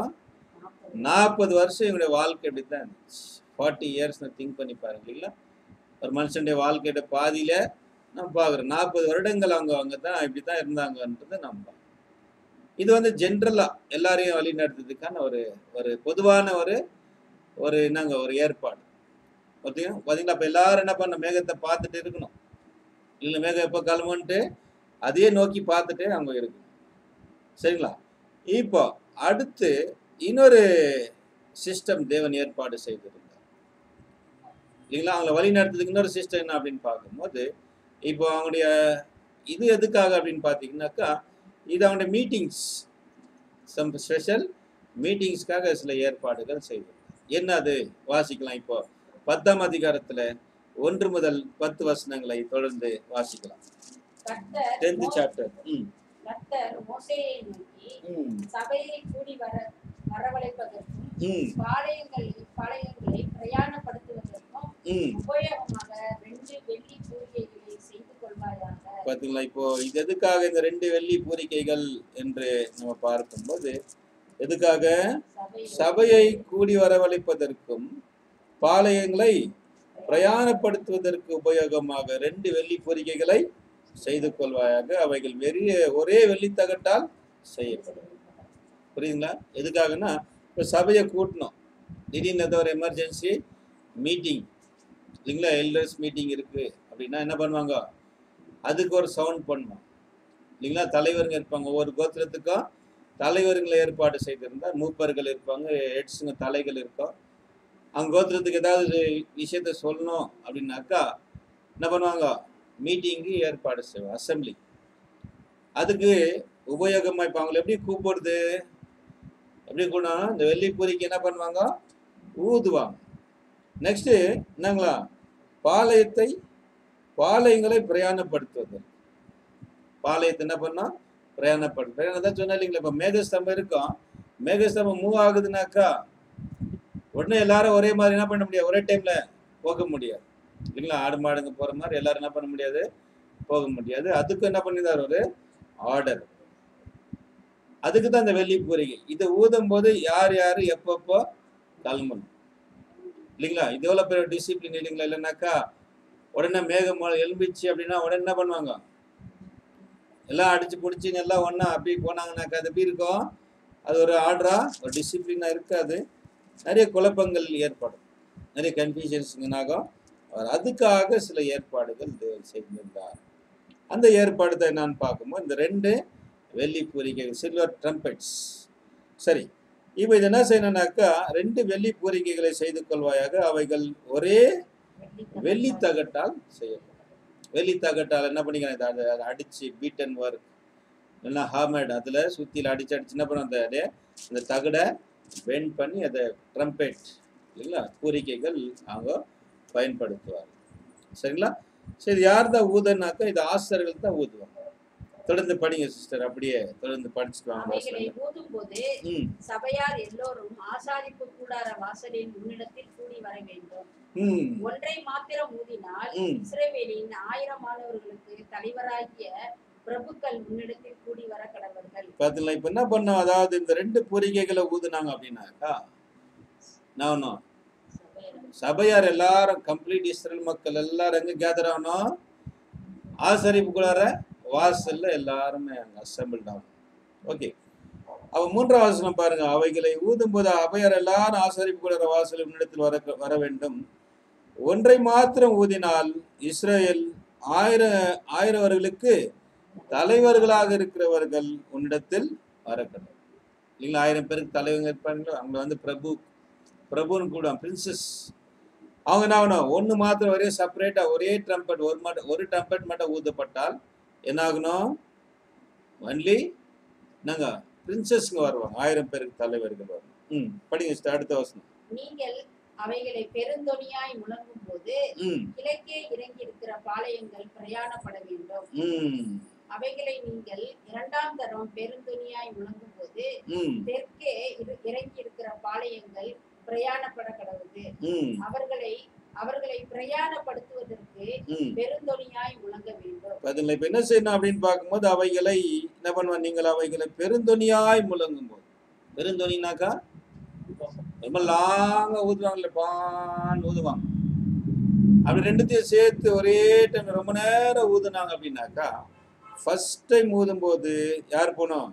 [SPEAKER 1] நாற்பது வருஷம் இவங்களுடைய வாழ்க்கை இப்படி தான் இருந்துச்சு ஃபார்ட்டி இயர்ஸ் திங்க் பண்ணி பாருங்க இல்லைங்களா ஒரு மனுஷனுடைய வாழ்க்கையோட பாதியில நம்ம பார்க்குறோம் நாற்பது வருடங்கள் அவங்க அவங்க தான் இப்படி தான் இருந்தாங்கன்றதை நம்ம பார்க்கிறோம். இது வந்து ஜென்ரலாக எல்லாரையும் வழி நடத்துறதுக்கான ஒரு ஒரு பொதுவான ஒரு ஒரு என்னங்க ஒரு ஏற்பாடு பார்த்தீங்க பார்த்தீங்களா அப்போ எல்லாரும் என்ன பண்ண மேகத்தை பார்த்துட்டு இருக்கணும் இல்லை மேகம் எப்போ கிளம்புன்ட்டு அதையே நோக்கி பார்த்துட்டே அவங்க இருக்கணும் சரிங்களா இப்போ அடுத்து இன்னொரு சிஸ்டம் தேவன் ஏற்பாடு செய்திருந்தார் இல்லைங்களா அவங்கள வழி நடத்துறதுக்கு இன்னொரு சிஸ்டம் என்ன அப்படின்னு பார்க்கும்போது இப்போ அவங்களுடைய இது எதுக்காக அப்படின்னு பார்த்தீங்கன்னாக்கா இது அவங்களுடைய மீட்டிங்ஸ் சம் ஸ்பெஷல் மீட்டிங்ஸ்க்காக சில ஏற்பாடுகள் செய்திருந்தார் என்ன அது வாசிக்கலாம் இப்போ பத்தாம் அதிகாரத்தில் ஒன்று முதல் பத்து வசனங்களை தொடர்ந்து வாசிக்கலாம்
[SPEAKER 2] கர்த்தர்
[SPEAKER 1] டென்த்
[SPEAKER 2] மோ-
[SPEAKER 1] சாப்டர் ம்
[SPEAKER 2] கர்த்தர் மோசேயை நோக்கி
[SPEAKER 1] ம்
[SPEAKER 2] சபையை கூடி வர வரவழைப்பதற்கும்
[SPEAKER 1] ம்
[SPEAKER 2] பாளையங்களை பாளையங்களை பிரயாணப்படுத்துவதற்கும்
[SPEAKER 1] ம்
[SPEAKER 2] உபயோகமாக ரெண்டு வெள்ளி பூரியைகளை செய்து கொள்வாயாக
[SPEAKER 1] பார்த்தீங்களா இப்போ இது எதுக்காக இந்த ரெண்டு வெள்ளி பூரிக்கைகள் என்று நம்ம பார்க்கும்போது எதுக்காக
[SPEAKER 2] சபை
[SPEAKER 1] சபையை கூடி வரவழைப்பதற்கும் பாளையங்களை பிரயாணப்படுத்துவதற்கு உபயோகமாக ரெண்டு வெள்ளி பூரிக்கைகளை செய்து கொள்வாயாக அவைகள் வெறிய ஒரே வெள்ளித்தகட்டால் செய்யப்படும் புரியுதுங்களா எதுக்காகன்னா இப்போ சபையை கூட்டணும் திடீர்னு ஏதோ ஒரு எமர்ஜென்சி மீட்டிங் இல்லைங்களா எல்டர்ஸ் மீட்டிங் இருக்குது அப்படின்னா என்ன பண்ணுவாங்க அதுக்கு ஒரு சவுண்ட் பண்ணுவோம் இல்லைங்களா தலைவருங்க இருப்பாங்க ஒவ்வொரு கோத்திரத்துக்கும் தலைவருங்களை ஏற்பாடு செய்திருந்தால் மூப்பர்கள் இருப்பாங்க ஹெட்ஸுங்க தலைகள் இருக்கும் அவங்க கோத்திரத்துக்கு ஏதாவது விஷயத்த சொல்லணும் அப்படின்னாக்கா என்ன பண்ணுவாங்க மீட்டிங்கு ஏற்பாடு செய்வோம் அசம்பிளி அதுக்கு உபயோகமாக இப்போ அவங்களை எப்படி கூப்பிடுறது எப்படி கூட இந்த வெள்ளிப்பூரிக்கு என்ன பண்ணுவாங்க ஊதுவாங்க நெக்ஸ்ட்டு என்னங்களா பாளையத்தை பாளையங்களை பிரயாணப்படுத்துவது பாளையத்தை என்ன பண்ணோம் பிரயாணப்படு பிரயாணம் தான் சொன்னா இல்லைங்களா இப்போ மேகஸ்தம்பம் இருக்கும் மேகஸ்தம்பம் மூவ் ஆகுதுனாக்கா உடனே எல்லாரும் ஒரே மாதிரி என்ன பண்ண முடியாது ஒரே டைம்ல போக முடியாது இல்லைங்களா ஆடு மாடுங்க போற மாதிரி எல்லாரும் என்ன பண்ண முடியாது போக முடியாது அதுக்கு என்ன பண்ணியிருந்தார் ஒரு ஆர்டர் அதுக்கு தான் இந்த வெள்ளி பூரிகை இதை ஊதும் போது யார் யார் எப்பப்போ கிளம்பணும் இல்லைங்களா இது எவ்வளோ பெரிய டிசிப்ளின் இல்லைங்களா இல்லைனாக்கா உடனே மேகம் எழும்பிச்சு அப்படின்னா உடனே என்ன பண்ணுவாங்க எல்லாம் அடிச்சு பிடிச்சின்னு எல்லாம் ஒன்றா அப்படி போனாங்கனாக்கா அது எப்படி இருக்கும் அது ஒரு ஆர்டரா ஒரு டிசிப்ளினாக இருக்காது நிறைய குழப்பங்கள் ஏற்படும் நிறைய கன்ஃபியூஷன்ஸுங்கனாகும் அவர் அதுக்காக சில ஏற்பாடுகள் தேவன் செய்திருந்தார் அந்த ஏற்பாடு தான் என்னன்னு பார்க்கும்போது இந்த ரெண்டு வெள்ளி பூரிகை சில்வர் ட்ரம்பெட்ஸ் சரி இப்போ இது என்ன செய்யணும்னாக்கா ரெண்டு வெள்ளி பூரிக்கைகளை செய்து கொள்வாயாக அவைகள் ஒரே வெள்ளி தகட்டால் செய்யப்படும் வெள்ளி தகட்டால் என்ன பண்ணிக்கிறேன் இதை அதை அதை அடிச்சு பீட் அண்ட் ஒர்க் இல்லைன்னா ஹாமேட் அதில் சுத்தியில் அடிச்சு அடிச்சு என்ன பண்ணும் அந்த அதே அந்த தகடை பெண்ட் பண்ணி அதை ட்ரம்பெட் இல்லைங்களா பூரிக்கைகள் அவங்க பயன்படுத்துவார் சரிங்களா சரி யார் தான் ஊதுனாக்கா இது ஆசிரியர்கள் தான் ஊதுவாங்க தொடர்ந்து படிங்க சிஸ்டர் அப்படியே தொடர்ந்து படிச்சுட்டு வாங்க
[SPEAKER 2] அவைகளை
[SPEAKER 1] வாசல்ல.
[SPEAKER 2] ஊதும் போது
[SPEAKER 1] ம்
[SPEAKER 2] சபையார் எல்லோரும் ஆசாரிப்பு கூடார வாசலின் முன்னிடத்தில் கூடி வர வேண்டும்
[SPEAKER 1] ம்
[SPEAKER 2] ஒன்றை மாத்திரம் ஊதினால்
[SPEAKER 1] ம்
[SPEAKER 2] இஸ்ரவேலின் ஆயிரமானவர்களுக்கு தலைவராகிய பிரபுக்கள் முன்னிடத்தில் கூடி வர கடவர்கள்
[SPEAKER 1] பார்த்தீங்களா இப்போ என்ன பண்ணோம் அதாவது இந்த ரெண்டு பூரிக்கைகளை ஊதுனாங்க அப்படின்னாக்கா நான்
[SPEAKER 2] சபையார்
[SPEAKER 1] சபையார் எல்லாரும் கம்ப்ளீட் இஸ்ரேல் மக்கள் எல்லாரும் எங்க கேதர் ஆகணும் ஆசரிப்புக்குள்ளார வாசல்ல எல்லாருமே அங்க அசம்பிள் ஆகணும் ஓகே அவ மூன்றாம் வாசனம் பாருங்க அவைகளை ஊதும் போது அபையர் எல்லாரும் ஆசரிப்புக்குள்ளார வாசல் முன்னிடத்தில் வர வர வேண்டும் ஒன்றை மாத்திரம் ஊதினால் இஸ்ரேல் ஆயிர ஆயிரவர்களுக்கு தலைவர்களாக இருக்கிறவர்கள் உன்னிடத்தில் வரக்கணும் இல்லைங்களா ஆயிரம் பேருக்கு தலைவங்க இருப்பாங்களோ அவங்க வந்து பிரபு பிரபுன்னு கூட பிரின்சஸ் அவங்க என்ன ஆகணும் ஒன்று மாத்திரம் ஒரே செப்பரேட்டாக ஒரே ட்ரம்பட் ஒரு மட்டும் ஒரு ட்ரம்பட் மட்டும் ஊதப்பட்டால் என்ன ஆகணும் ஒன்லி என்னங்க பிரின்சஸ்ங்க வருவாங்க ஆயிரம் பேருக்கு தலைவர்கள் வருவாங்க ம் படிங்க sister, அடுத்த வசனம்
[SPEAKER 2] நீங்கள் அவைகளை பெருந்தொனியாய் முழங்கும் போது
[SPEAKER 1] ம்
[SPEAKER 2] கிழக்கே இறங்கி இருக்கிற பாளையங்கள் பிரயாணப்பட வேண்டும்
[SPEAKER 1] ம்
[SPEAKER 2] அவைகளை நீங்கள் இரண்டாம் தரம் பெருந்தொனியாய் முழங்கும் போது
[SPEAKER 1] ம்
[SPEAKER 2] தெற்கே இரு- இறங்கி இருக்கிற பாளையங்கள் பிரயாணப்பட கடவுது
[SPEAKER 1] ம்
[SPEAKER 2] அவர்களை அவர்களை பிரயாணப்படுத்துவதற்கு
[SPEAKER 1] ம்
[SPEAKER 2] பெருந்தொனியாய் முழங்க வேண்டும்
[SPEAKER 1] அதுல இப்ப என்ன செய்யணும் அப்படின்னு பார்க்கும்போது அவைகளை என்ன பண்ணுவாங்க நீங்கள் அவைகளை பெருந்தொனியாய் முழங்கும் போது பெருந்தொனினாக்கா ரொம்ப லாங்கா ஊதுவாங்கல்ல பான் ஊதுவாங்க அப்படி ரெண்டுத்தையும் சேர்த்து ஒரே டைம் ரொம்ப நேரம் ஊதுனாங்க அப்படின்னாக்கா ஃபர்ஸ்ட் டைம் ஊதும்போது யார் போனோம்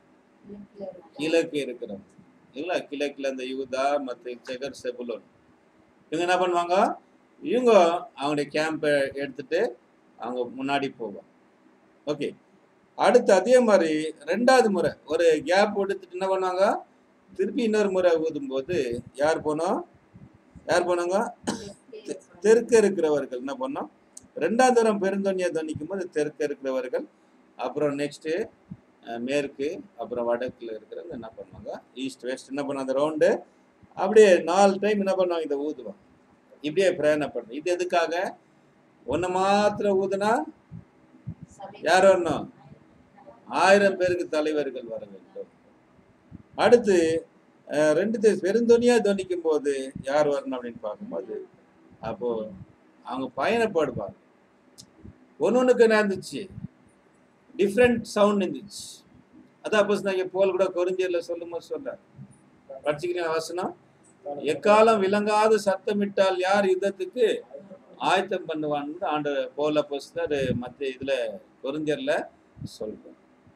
[SPEAKER 1] கிழக்கு இருக்கிறவங்க இல்லைங்களா கிழக்குல அந்த யூதா மற்ற செகர் செபுலோன் இவங்க என்ன பண்ணுவாங்க இவங்க அவங்களுடைய கேம்பை எடுத்துட்டு அவங்க முன்னாடி போவாங்க ஓகே அடுத்து அதே மாதிரி ரெண்டாவது முறை ஒரு கேப் எடுத்துட்டு என்ன பண்ணுவாங்க திருப்பி இன்னொரு முறை ஊதும்போது யார் போனோம் யார் போனாங்க தெற்க இருக்கிறவர்கள் என்ன பண்ணோம் ரெண்டாம் தரம் பெருந்தொன்னியை தண்ணிக்கும் போது தெற்க இருக்கிறவர்கள் அப்புறம் நெக்ஸ்ட்டு மேற்கு அப்புறம் வடக்குல இருக்கிறவங்க என்ன பண்ணுவாங்க ஈஸ்ட் வெஸ்ட் என்ன பண்ணுவாங்க அந்த ரவுண்டு அப்படியே நாலு டைம் என்ன பண்ணுவாங்க இதை ஊதுவாங்க இப்படியே பிரயாணம் பண்ணணும் இது எதுக்காக ஒன்று மாத்திரம் ஊதுனா யார் வரணும் ஆயிரம் பேருக்கு தலைவர்கள் வர வேண்டும் அடுத்து அஹ், ரெண்டு தே- பெருந்தொனியா துவனிக்கும் போது யார் வரணும் அப்படின்னு பார்க்கும்போது அப்போ அவங்க பயணப்படுவாங்க ஒன்று ஒன்றுக்கு என்ன இருந்துச்சு டிஃப்ரெண்ட் சவுண்ட் இருந்துச்சு அதான் அப்போ நான் போல் கூட கொரிஞ்சியரில் சொல்லும்போது சொல்றார் படிச்சுக்கிறீங்க வசனம் எக்காலம் விளங்காத சத்தமிட்டால் யார் யுத்தத்துக்கு ஆயத்தம் பண்ணுவான்னு ஆண்டு போல போஸ்டர் மற்ற இதுல கொரிஞ்சியர்ல சொல்றோம்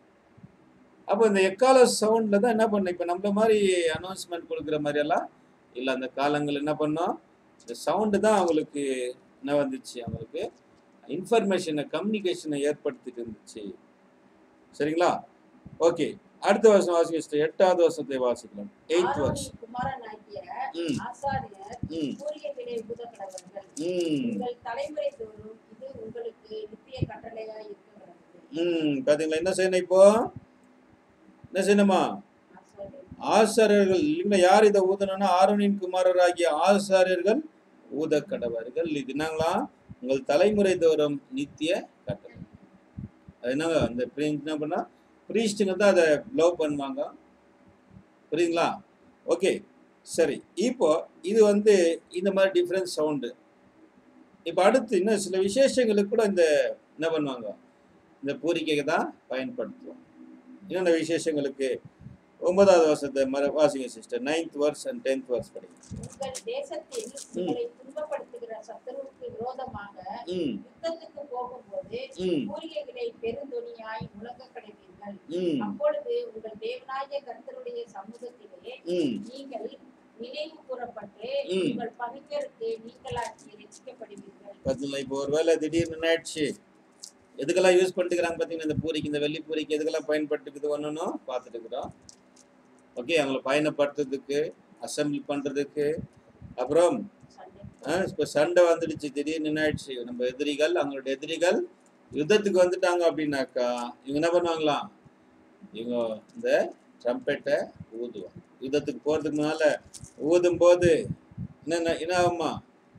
[SPEAKER 1] அப்போ இந்த எக்கால சவுண்ட்ல தான் என்ன பண்ண இப்போ நம்மள மாதிரி அனௌன்ஸ்மெண்ட் கொடுக்குற மாதிரி எல்லாம் இல்லை அந்த காலங்கள் என்ன பண்ணோம் இந்த சவுண்டு தான் அவங்களுக்கு என்ன வந்துச்சு அவங்களுக்கு இன்ஃபர்மேஷனை கம்யூனிகேஷனை ஏற்படுத்திட்டு இருந்துச்சு சரிங்களா ஓகே அடுத்த வருஷம் வாசிக்க எட்டாவது வருஷத்தை வாசிக்கலாம் எயித் வருஷம்
[SPEAKER 2] குமாரனாகிய
[SPEAKER 1] ம்
[SPEAKER 2] ஆசாரியர்
[SPEAKER 1] ம்
[SPEAKER 2] சூரியவிலை பூதக்கடவர்கள்
[SPEAKER 1] ம்
[SPEAKER 2] உங்கள் தலைமுறை தோறும் இது உங்களுக்கு நித்திய கட்டளையா இருக்கிறது
[SPEAKER 1] ம் பாத்தீங்களா என்ன செய்யணும் இப்போ என்ன செய்யணுமா
[SPEAKER 2] ஆசாரியர்
[SPEAKER 1] ஆசாரியர்கள் இல்லைங்களா யார் இதை ஊதணும்னா ஆரோனின் குமாரராகிய ஆசாரியர்கள் ஊதக்கடவர்கள் இது என்னங்களா உங்கள் தலைமுறை தோறும் நித்திய கட்டளை அது என்னங்க அந்த pri- என்ன பண்ணா ப்ரீஸ்ட்டுங்க தான் அதை லவ் பண்ணுவாங்க புரியுதுங்களா ஓகே சரி இப்போ இது வந்து இந்த மாதிரி டிஃப்ரெண்ட் சவுண்டு இப்போ அடுத்து இன்னும் சில விசேஷங்களுக்கு கூட இந்த என்ன பண்ணுவாங்க இந்த பூரிக்கையை தான் பயன்படுத்துவோம் என்னென்ன விசேஷங்களுக்கு ஒன்பதாவது வருஷத்தை மற வாசிங்க sister ninth verse and tenth verse படிங்க
[SPEAKER 2] உங்கள் தேசத்தில் உங்களை துன்பப்படுத்துகிற சத்துருவுக்கு விரோதமாக
[SPEAKER 1] ம்
[SPEAKER 2] யுத்தத்துக்கு போகும்போது
[SPEAKER 1] ம்
[SPEAKER 2] பூரிகைகளை பெருந்தொனியாய் முழங்க கிடைப்பீர்கள்
[SPEAKER 1] ம்
[SPEAKER 2] அப்பொழுது உங்கள் தேவனாகிய கர்த்தருடைய சமூகத்திலே
[SPEAKER 1] ம்
[SPEAKER 2] நீங்கள் நினைவு கூறப்பட்டு
[SPEAKER 1] ம்.
[SPEAKER 2] உங்கள் பகைஞருக்கு நீங்களாக்கி ரசிக்கப்படுவீர்கள்
[SPEAKER 1] பார்த்தீங்களா இப்போ ஒரு வேளை திடீர்னு ஆயிடுச்சு எதுக்கெல்லாம் யூஸ் பண்ணிட்டுக்கிறாங்க பார்த்தீங்கன்னா இந்த பூரிக்கு இந்த வெள்ளி பூரிக்கு எதுக்கெல்லாம் பயன்பட்டுக்குது ஒன்றுன்னு பார்த்துட்டு இருக்கிறோம் ஓகே அவங்களை பயணப்படுத்துறதுக்கு அசம்பிள் பண்றதுக்கு அப்புறம்
[SPEAKER 2] சண்டை
[SPEAKER 1] இப்போ சண்டை வந்துடுச்சு திடீர்னு என்ன ஆயிடுச்சு நம்ம எதிரிகள் அவங்களுடைய எதிரிகள் யுத்தத்துக்கு வந்துட்டாங்க அப்படின்னாக்கா இவங்க என்ன பண்ணுவாங்களாம் இவங்க இந்த ட்ரம்பெட்டை ஊதுவாங்க யுத்தத்துக்கு போறதுக்கு முன்னால ஊதும் போது என்ன என்ன ஆகுமா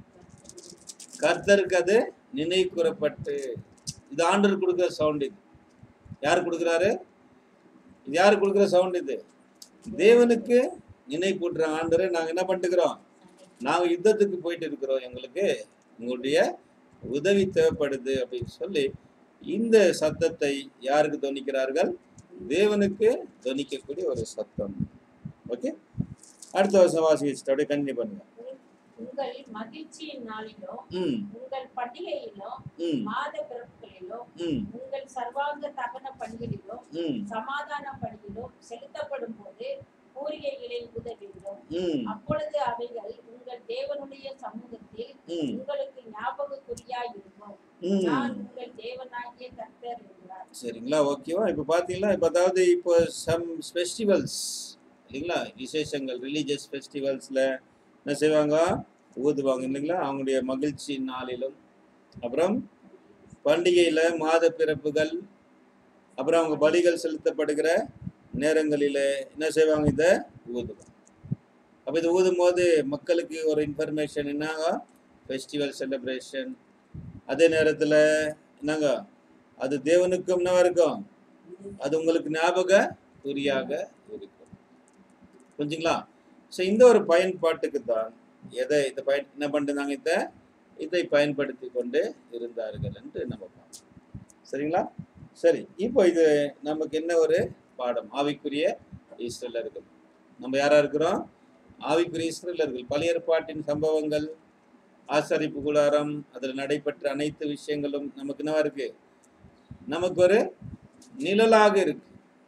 [SPEAKER 1] கர்த்தருக்கு அது நினைவு கூறப்பட்டு இது ஆண்டவர் கொடுக்குற சவுண்ட் இது யார் கொடுக்குறாரு இது யார் கொடுக்குற சவுண்ட் இது தேவனுக்கு நினைவு கூட்டுற ஆண்டரை நாங்க என்ன பண்ணிட்டுக்கிறோம் நாங்க யுத்தத்துக்கு போயிட்டு இருக்கிறோம் எங்களுக்கு உங்களுடைய உதவி தேவைப்படுது அப்படின்னு சொல்லி இந்த சத்தத்தை யாருக்கு தொனிக்கிறார்கள் தேவனுக்கு தொனிக்கக்கூடிய ஒரு சத்தம் ஓகே அடுத்த வருஷம் வாசி வச்சுட்டு அப்படியே கண்டினியூ பண்ணுங்க
[SPEAKER 2] உங்கள் மகிழ்ச்சியின் நாளிலும்
[SPEAKER 1] ம்
[SPEAKER 2] உங்கள் பண்டிகையிலும்
[SPEAKER 1] ம்
[SPEAKER 2] மாத பிறப்புகளிலும்
[SPEAKER 1] ம்
[SPEAKER 2] உங்கள் சர்வாங்க தகன பணிகளிலும்
[SPEAKER 1] ம்
[SPEAKER 2] சமாதான பணியிலும் செலுத்தப்படும் போது பூரிகைகளை உதவிடும்
[SPEAKER 1] ம்
[SPEAKER 2] அப்பொழுது அவைகள் உங்கள் தேவனுடைய சமூகத்தில்
[SPEAKER 1] ம்
[SPEAKER 2] உங்களுக்கு ஞாபகக்குறியாய் இருக்கும்
[SPEAKER 1] ம்
[SPEAKER 2] நான் உங்கள் தேவனாகிய கர்த்தர் என்றார்
[SPEAKER 1] சரிங்களா ஓகேவா இப்போ பார்த்தீங்களா இப்போ அதாவது இப்போ சம் ஃபெஸ்டிவல்ஸ் இல்லைங்களா விசேஷங்கள் ரிலீஜியஸ் ஃபெஸ்டிவல்ஸில் என்ன செய்வாங்க ஊதுவாங்க இல்லைங்களா அவங்களுடைய மகிழ்ச்சி நாளிலும் அப்புறம் பண்டிகையில் மாத பிறப்புகள் அப்புறம் அவங்க பலிகள் செலுத்தப்படுகிற நேரங்களில் என்ன செய்வாங்க இதை ஊதுவாங்க அப்போ இது ஊதும் போது மக்களுக்கு ஒரு இன்ஃபர்மேஷன் என்னங்க ஃபெஸ்டிவல் செலிப்ரேஷன் அதே நேரத்தில் என்னங்க அது தேவனுக்கும் என்னவா இருக்கும் அது உங்களுக்கு ஞாபக குறியாக இருக்கும் புரிஞ்சுங்களா ஸோ இந்த ஒரு பயன்பாட்டுக்கு தான் எதை இதை பயன் என்ன பண்ணிருந்தாங்க இதை இதை பயன்படுத்தி கொண்டு இருந்தார்கள் என்று நம்ம பார்க்கணும் சரிங்களா சரி இப்போ இது நமக்கு என்ன ஒரு பாடம் ஆவிக்குரிய ஈஸ்வரர்கள் நம்ம யாரா இருக்கிறோம் ஆவிக்குரிய ஈஸ்வரர்கள் பழைய ஏற்பாட்டின் சம்பவங்கள் ஆசரிப்பு கூடாரம் அதில் நடைபெற்ற அனைத்து விஷயங்களும் நமக்கு என்னவா இருக்கு நமக்கு ஒரு நிழலாக இருக்கு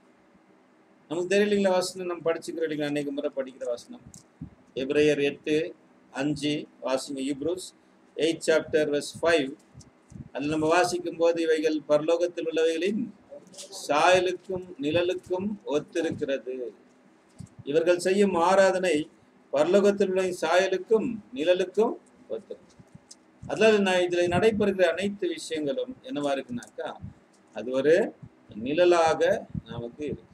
[SPEAKER 1] நமக்கு தெரியலீங்களா வசனம் நம்ம படிச்சுக்கிறோம் இல்லைங்களா அநேக முறை படிக்கிற வசனம் எப்ரேயர் எட்டு அஞ்சு வாசிங்க Hebrews eight chapter verse five அதில் நம்ம வாசிக்கும் போது இவைகள் பரலோகத்தில் உள்ளவைகளின் சாயலுக்கும் நிழலுக்கும் ஒத்திருக்கிறது இவர்கள் செய்யும் ஆராதனை பரலோகத்தில் உள்ள சாயலுக்கும் நிழலுக்கும் ஒத்திருக்கு அதில் நான் இதில் நடைபெறுகிற அனைத்து விஷயங்களும் என்னவா இருக்குனாக்கா அது ஒரு நிழலாக நமக்கு இருக்கு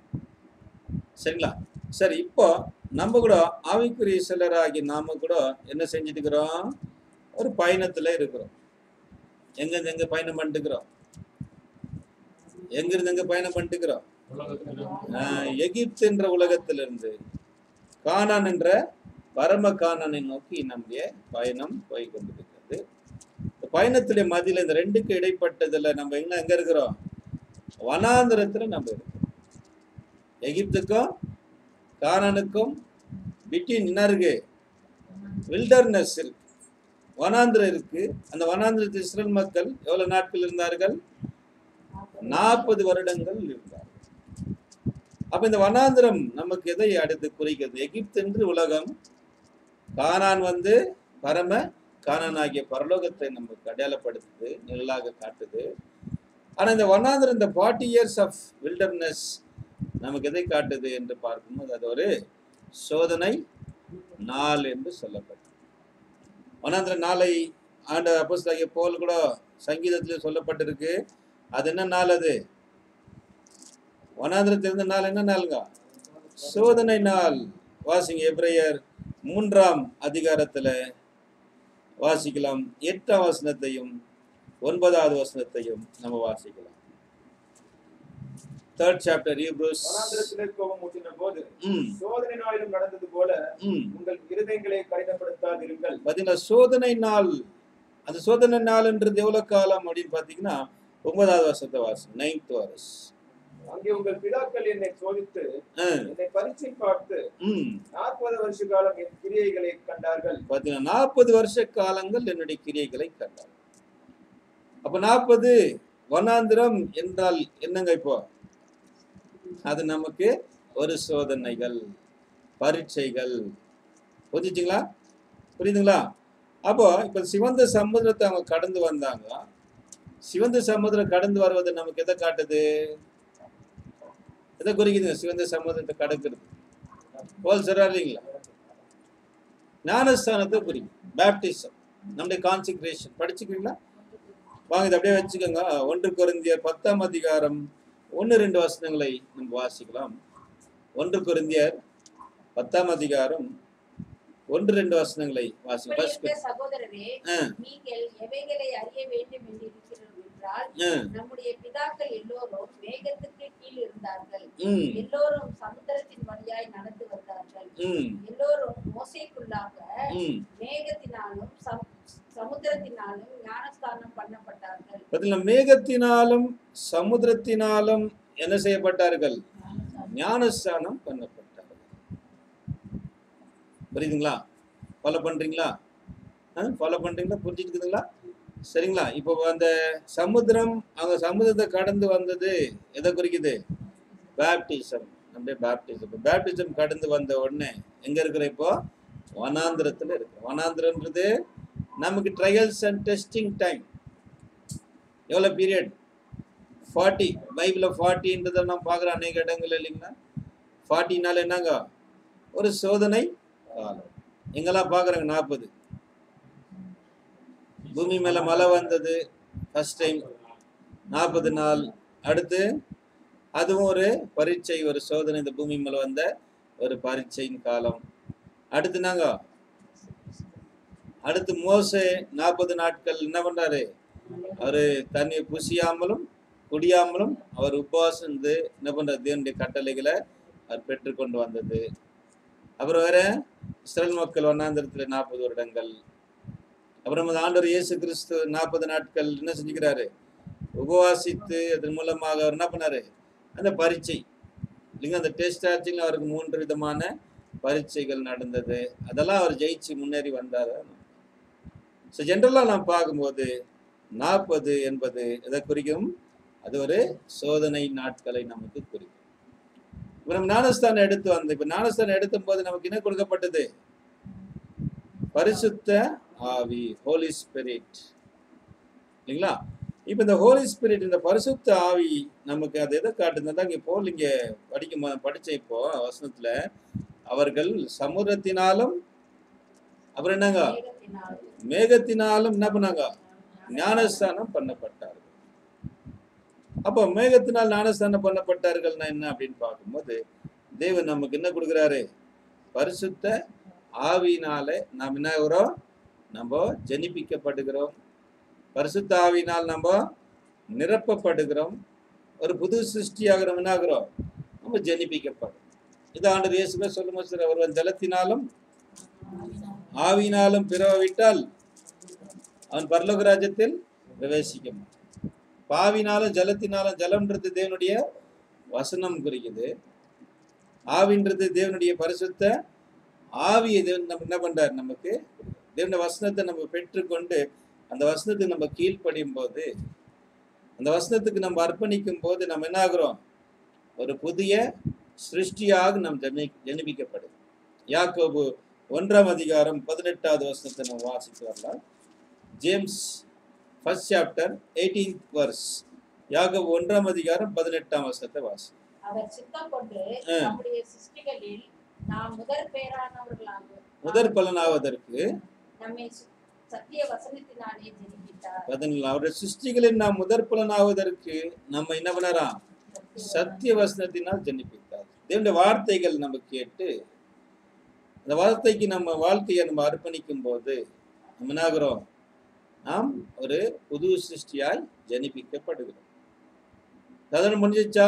[SPEAKER 1] சரிங்களா சரி இப்போ நம்ம கூட ஆவிக்குரிய சிலராகி நாம கூட என்ன செஞ்சுட்டு இருக்கிறோம் ஒரு பயணத்துல இருக்கிறோம் எங்க இருந்து எங்க பயணம் பண்ணிட்டு இருக்கிறோம் எங்க இருந்து எங்க பயணம் பண்ணிட்டு இருக்கிறோம் ஆஹ், எகிப்து என்ற உலகத்திலிருந்து கானான் என்ற பரம கானானை நோக்கி நம்முடைய பயணம் போய் கொண்டிருக்கிறது இந்த பயணத்துடைய மதியில இந்த ரெண்டுக்கு இடைப்பட்டதுல நம்ம எங்க எங்க இருக்கிறோம் வனாந்திரத்துல நம்ம இருக்கிறோம் எகிப்துக்கும் கானானுக்கும் பிட்வீன் என்ன இருக்கு வில்டர்னஸ் இருக்கு வனாந்திரம் இருக்கு அந்த வனாந்திரத்தில் இஸ்ரேல் மக்கள் எவ்வளவு நாட்கள் இருந்தார்கள் நாற்பது வருடங்கள் இருந்தார்கள் அப்ப இந்த வனாந்திரம் நமக்கு எதை அடுத்து குறிக்கிறது எகிப்து என்று உலகம் கானான் வந்து பரம கானான் ஆகிய பரலோகத்தை நமக்கு அடையாளப்படுத்துது நிழலாக காட்டுது ஆனா இந்த வனாந்திரம் இந்த ஃபார்ட்டி இயர்ஸ் ஆஃப் வில்டர்னஸ் நமக்கு எதை காட்டுது என்று பார்க்கும்போது அது ஒரு சோதனை நாள் என்று சொல்லப்பட்டது வனாந்திர நாளை ஆண்ட அப்போஸ்தலனாகிய போல் கூட சங்கீதத்தில் சொல்லப்பட்டிருக்கு அது என்ன நாள் அது வனாந்திரத்தில் இருந்த நாள் என்ன நாளுங்க சோதனை நாள் வாசிங்க எப்ரேயர் மூன்றாம் அதிகாரத்துல வாசிக்கலாம் எட்டாம் வசனத்தையும் ஒன்பதாவது வசனத்தையும் நம்ம வாசிக்கலாம் தேர்ட் சாப்டர் ஈப்ரூஸ்
[SPEAKER 3] வனாந்திரத்திலே கோபம் ஊற்றின போது
[SPEAKER 1] ம்
[SPEAKER 3] சோதனை நாளிலும் நடந்தது போல
[SPEAKER 1] ம்
[SPEAKER 3] உங்கள் இருதயங்களை கடினப்படுத்தாதிருங்கள்
[SPEAKER 1] பார்த்தீங்கன்னா சோதனை நாள் அந்த சோதனை நாள்ன்றது எவ்வளவு காலம் அப்படின்னு பார்த்தீங்கன்னா ஒன்பதாவது வருஷத்தை வாசம் நைன்த் வருஷ்
[SPEAKER 3] அங்கே உங்கள் பிதாக்கள் என்னை சோதித்து
[SPEAKER 1] ஆ,
[SPEAKER 3] என்னை பரீட்சை பார்த்து
[SPEAKER 1] ம்
[SPEAKER 3] நாற்பது வருஷ காலம் என் கிரியைகளை கண்டார்கள்
[SPEAKER 1] பார்த்தீங்கன்னா நாற்பது வருஷ காலங்கள் என்னுடைய கிரியைகளை கண்டார் அப்ப நாற்பது வனாந்திரம் என்றால் என்னங்க இப்போ அது நமக்கு ஒரு சோதனைகள் பரீட்சைகள் புரிஞ்சுச்சுங்களா புரியுதுங்களா அப்போ இப்ப சிவந்த சமுத்திரத்தை அவங்க கடந்து வந்தாங்க சிவந்த சமுத்திரம் கடந்து வருவது நமக்கு எதை காட்டுது எதை குறிக்குதுங்க சிவந்த சமுத்திரத்தை கடக்கிறது போல் சொல்றா இல்லைங்களா ஞானஸ்தானத்தை குறிக்கும் பேப்டிசம் நம்முடைய கான்சிக்ரேஷன் படிச்சுக்கிறீங்களா வாங்க இதை அப்படியே வச்சுக்கோங்க ஒன்று கொரிந்தியர் பத்தாம் அதிகாரம் ஒன்று ரெண்டு வசனங்களை நம்ம வாசிக்கலாம் ஒன்று கொரிந்தியர் பத்தாம் அதிகாரம் ஒன்று ரெண்டு வசனங்களை வாசிக்கலாம்
[SPEAKER 2] இப்படி
[SPEAKER 1] First
[SPEAKER 2] இருக்க சகோதரரே
[SPEAKER 1] ஆ.
[SPEAKER 2] நீங்கள் எவைகளை அறிய வேண்டும் என்று இருக்கிறோம் என்றால்
[SPEAKER 1] ஆ,
[SPEAKER 2] நம்முடைய பிதாக்கள் எல்லோரும் மேகத்துக்கு கீழ் இருந்தார்கள்
[SPEAKER 1] ம்,
[SPEAKER 2] எல்லோரும் சமுத்திரத்தின் வழியாய் நடந்து வந்தார்கள்
[SPEAKER 1] ம்,
[SPEAKER 2] எல்லோரும் மோசைக்குள்ளாக
[SPEAKER 1] ம்.
[SPEAKER 2] மேகத்தினாலும் சம்- சமுத்திரத்தினாலும் ஞானஸ்தானம் பண்ணப்பட்டார்கள்
[SPEAKER 1] பதில் மேகத்தினாலும் சமுத்திரத்தினாலும் என்ன செய்யப்பட்டார்கள் ஞானஸ்தானம் பண்ணப்பட்டார்கள் புரியுதுங்களா ஃபாலோ பண்றீங்களா ஃபாலோ பண்றீங்களா புரிஞ்சுட்டு இருக்குதுங்களா சரிங்களா இப்போ அந்த சமுத்திரம் அந்த சமுத்திரத்தை கடந்து வந்தது எதை குறிக்குது பேப்டிசம் நம்முடைய பேப்டிசம் பேப்டிசம் கடந்து வந்த உடனே எங்க இருக்கிற இப்போ வனாந்திரத்துல இருக்கு வனாந்திரன்றது நமக்கு ட்ரையல்ஸ் அண்ட் டெஸ்டிங் டைம் எவ்வளோ பீரியட் ஃபார்ட்டி பைபிளில் ஃபார்ட்டின்றதை நம்ம பார்க்குறோம் அநேக இடங்கள் இல்லைங்களா ஃபார்ட்டினால என்னங்க ஒரு சோதனை காலம் எங்கெல்லாம் பார்க்குறாங்க நாற்பது பூமி மேலே மழை வந்தது ஃபர்ஸ்ட் டைம் நாற்பது நாள் அடுத்து அதுவும் ஒரு பரீட்சை ஒரு சோதனை இந்த பூமி மேலே வந்த ஒரு பரீட்சையின் காலம் அடுத்து நாங்க அடுத்து மோசே நாற்பது நாட்கள் என்ன பண்றாரு அவரு தண்ணி புசியாமலும் குடியாமலும் அவர் உபவாசம் இருந்து என்ன பண்ற தேவனுடைய கட்டளைகளை அவர் பெற்றுக்கொண்டு வந்தது அப்புறம் வேற இஸ்ரேல் மக்கள் வண்ணாந்திரத்துல நாற்பது வருடங்கள் அப்புறம் அந்த ஆண்டவர் இயேசு கிறிஸ்து நாற்பது நாட்கள் என்ன செஞ்சுக்கிறாரு உபவாசித்து அதன் மூலமாக அவர் என்ன பண்ணாரு அந்த பரீட்சை இல்லைங்க அந்த டெஸ்ட் ஆச்சுங்க அவருக்கு மூன்று விதமான பரீட்சைகள் நடந்தது அதெல்லாம் அவர் ஜெயிச்சு முன்னேறி வந்தார் ஸோ ஜென்ரலாக நாம் பார்க்கும்போது நாற்பது என்பது எதை குறிக்கும் அது ஒரு சோதனை நாட்களை நமக்கு குறிக்கும் இப்போ நம்ம ஞானஸ்தானம் எடுத்து வந்து இப்போ ஞானஸ்தானம் எடுத்த போது நமக்கு என்ன கொடுக்கப்பட்டது பரிசுத்த ஆவி ஹோலி ஸ்பிரிட் இல்லைங்களா இப்போ இந்த ஹோலி ஸ்பிரிட் இந்த பரிசுத்த ஆவி நமக்கு அது எதை காட்டுதுன்னா இங்கே போல் இங்கே படிக்கும் போ- படிச்ச இப்போ வசனத்துல அவர்கள் சமுத்திரத்தினாலும் அப்புறம் என்னங்க
[SPEAKER 2] மேகத்தினாலும்
[SPEAKER 1] மேகத்தினாலும் என்ன பண்ணாங்க ஞானஸ்தானம் பண்ணப்பட்டார்கள் அப்போ மேகத்தினால் ஞானஸ்தானம் பண்ணப்பட்டார்கள்னா என்ன அப்படின்னு பார்க்கும்போது தேவன் நமக்கு என்ன கொடுக்குறாரு பரிசுத்த ஆவியினாலே நாம் என்ன ஆகுறோம் நம்ம ஜனிப்பிக்கப்படுகிறோம் பரிசுத்த ஆவியினால் நம்ம நிரப்பப்படுகிறோம் ஒரு புது சிருஷ்டியாகிறோம் என்ன ஆகுறோம் நம்ம ஜனிப்பிக்கப்படும் இது ஆண்டு இயேசுவே சொல்லும் சார் ஒருவன் ஜலத்தினாலும் ஆவியினாலும் பிறவிட்டால் அவன் பரலோக ராஜ்யத்தில் பிரவேசிக்க மாட்டான் பாவினாலும் ஜலத்தினாலும் ஜலம்ன்றது தேவனுடைய வசனம் குறிக்குது ஆவின்றது தேவனுடைய பரிசுத்த ஆவியை தேவன் நம்ம என்ன பண்றார் நமக்கு தேவனுடைய வசனத்தை நம்ம பெற்றுக்கொண்டு அந்த வசனத்துக்கு நம்ம கீழ்ப்படியும் போது அந்த வசனத்துக்கு நம்ம அர்ப்பணிக்கும் போது நம்ம என்ன ஆகுறோம் ஒரு புதிய சிருஷ்டியாக நாம் ஜனி ஜனிப்பிக்கப்படுது யாக்கோபு ஒன்றாம் அதிகாரம் பதினெட்டாவது வசனத்தை நம்ம வாசித்து வரலாம் James first chapter eighteenth verse யாக்கோபு ஒன்றாம் அதிகாரம் பதினெட்டாம் வசனத்தை வாசி
[SPEAKER 2] அவர் சித்தம் கொண்டு
[SPEAKER 1] ஆ.
[SPEAKER 2] நம்முடைய சிருஷ்டிகளில் நாம் முதற் பேரானவர்களாக
[SPEAKER 1] முதற் பலனாவதற்கு
[SPEAKER 2] நம்மை சு- சத்திய வசனத்தினாலே ஜெனிப்பித்தார்
[SPEAKER 1] பதினேழு அவருடைய சிருஷ்டிகளில் நாம் முதற் பலனாவதற்கு நம்ம என்ன பண்ணறாம் சத்திய வசனத்தினால் ஜெனிப்பித்தார் தேவனுடைய வார்த்தைகள் நம்ம கேட்டு அந்த வார்த்தைக்கு நம்ம வாழ்க்கையை நம்ம அர்ப்பணிக்கும் போது நம்ம என்ன ஆகுறோம் நாம் ஒரு புது சிருஷ்டியாய் ஜனிப்பிக்கப்படுகிறோம் அதனை முடிஞ்சிச்சா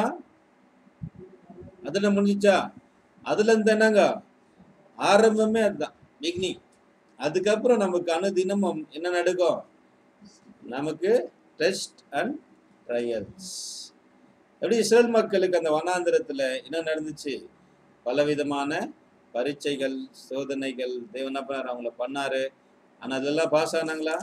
[SPEAKER 1] அதில் முடிஞ்சிச்சா அதுல இருந்து என்னங்க ஆரம்பமே அதுதான் பிகினிங் அதுக்கப்புறம் நமக்கு அனுதினமும் என்ன நடக்கும் நமக்கு டெஸ்ட் அண்ட் ட்ரையல்ஸ் எப்படி இஸ்ரேல் மக்களுக்கு அந்த வனாந்திரத்துல என்ன நடந்துச்சு பலவிதமான பரீட்சைகள் சோதனைகள் தேவன் அப்ப அவங்கள பண்ணாரு ஆனா அதெல்லாம் பாஸ் ஆனாங்களா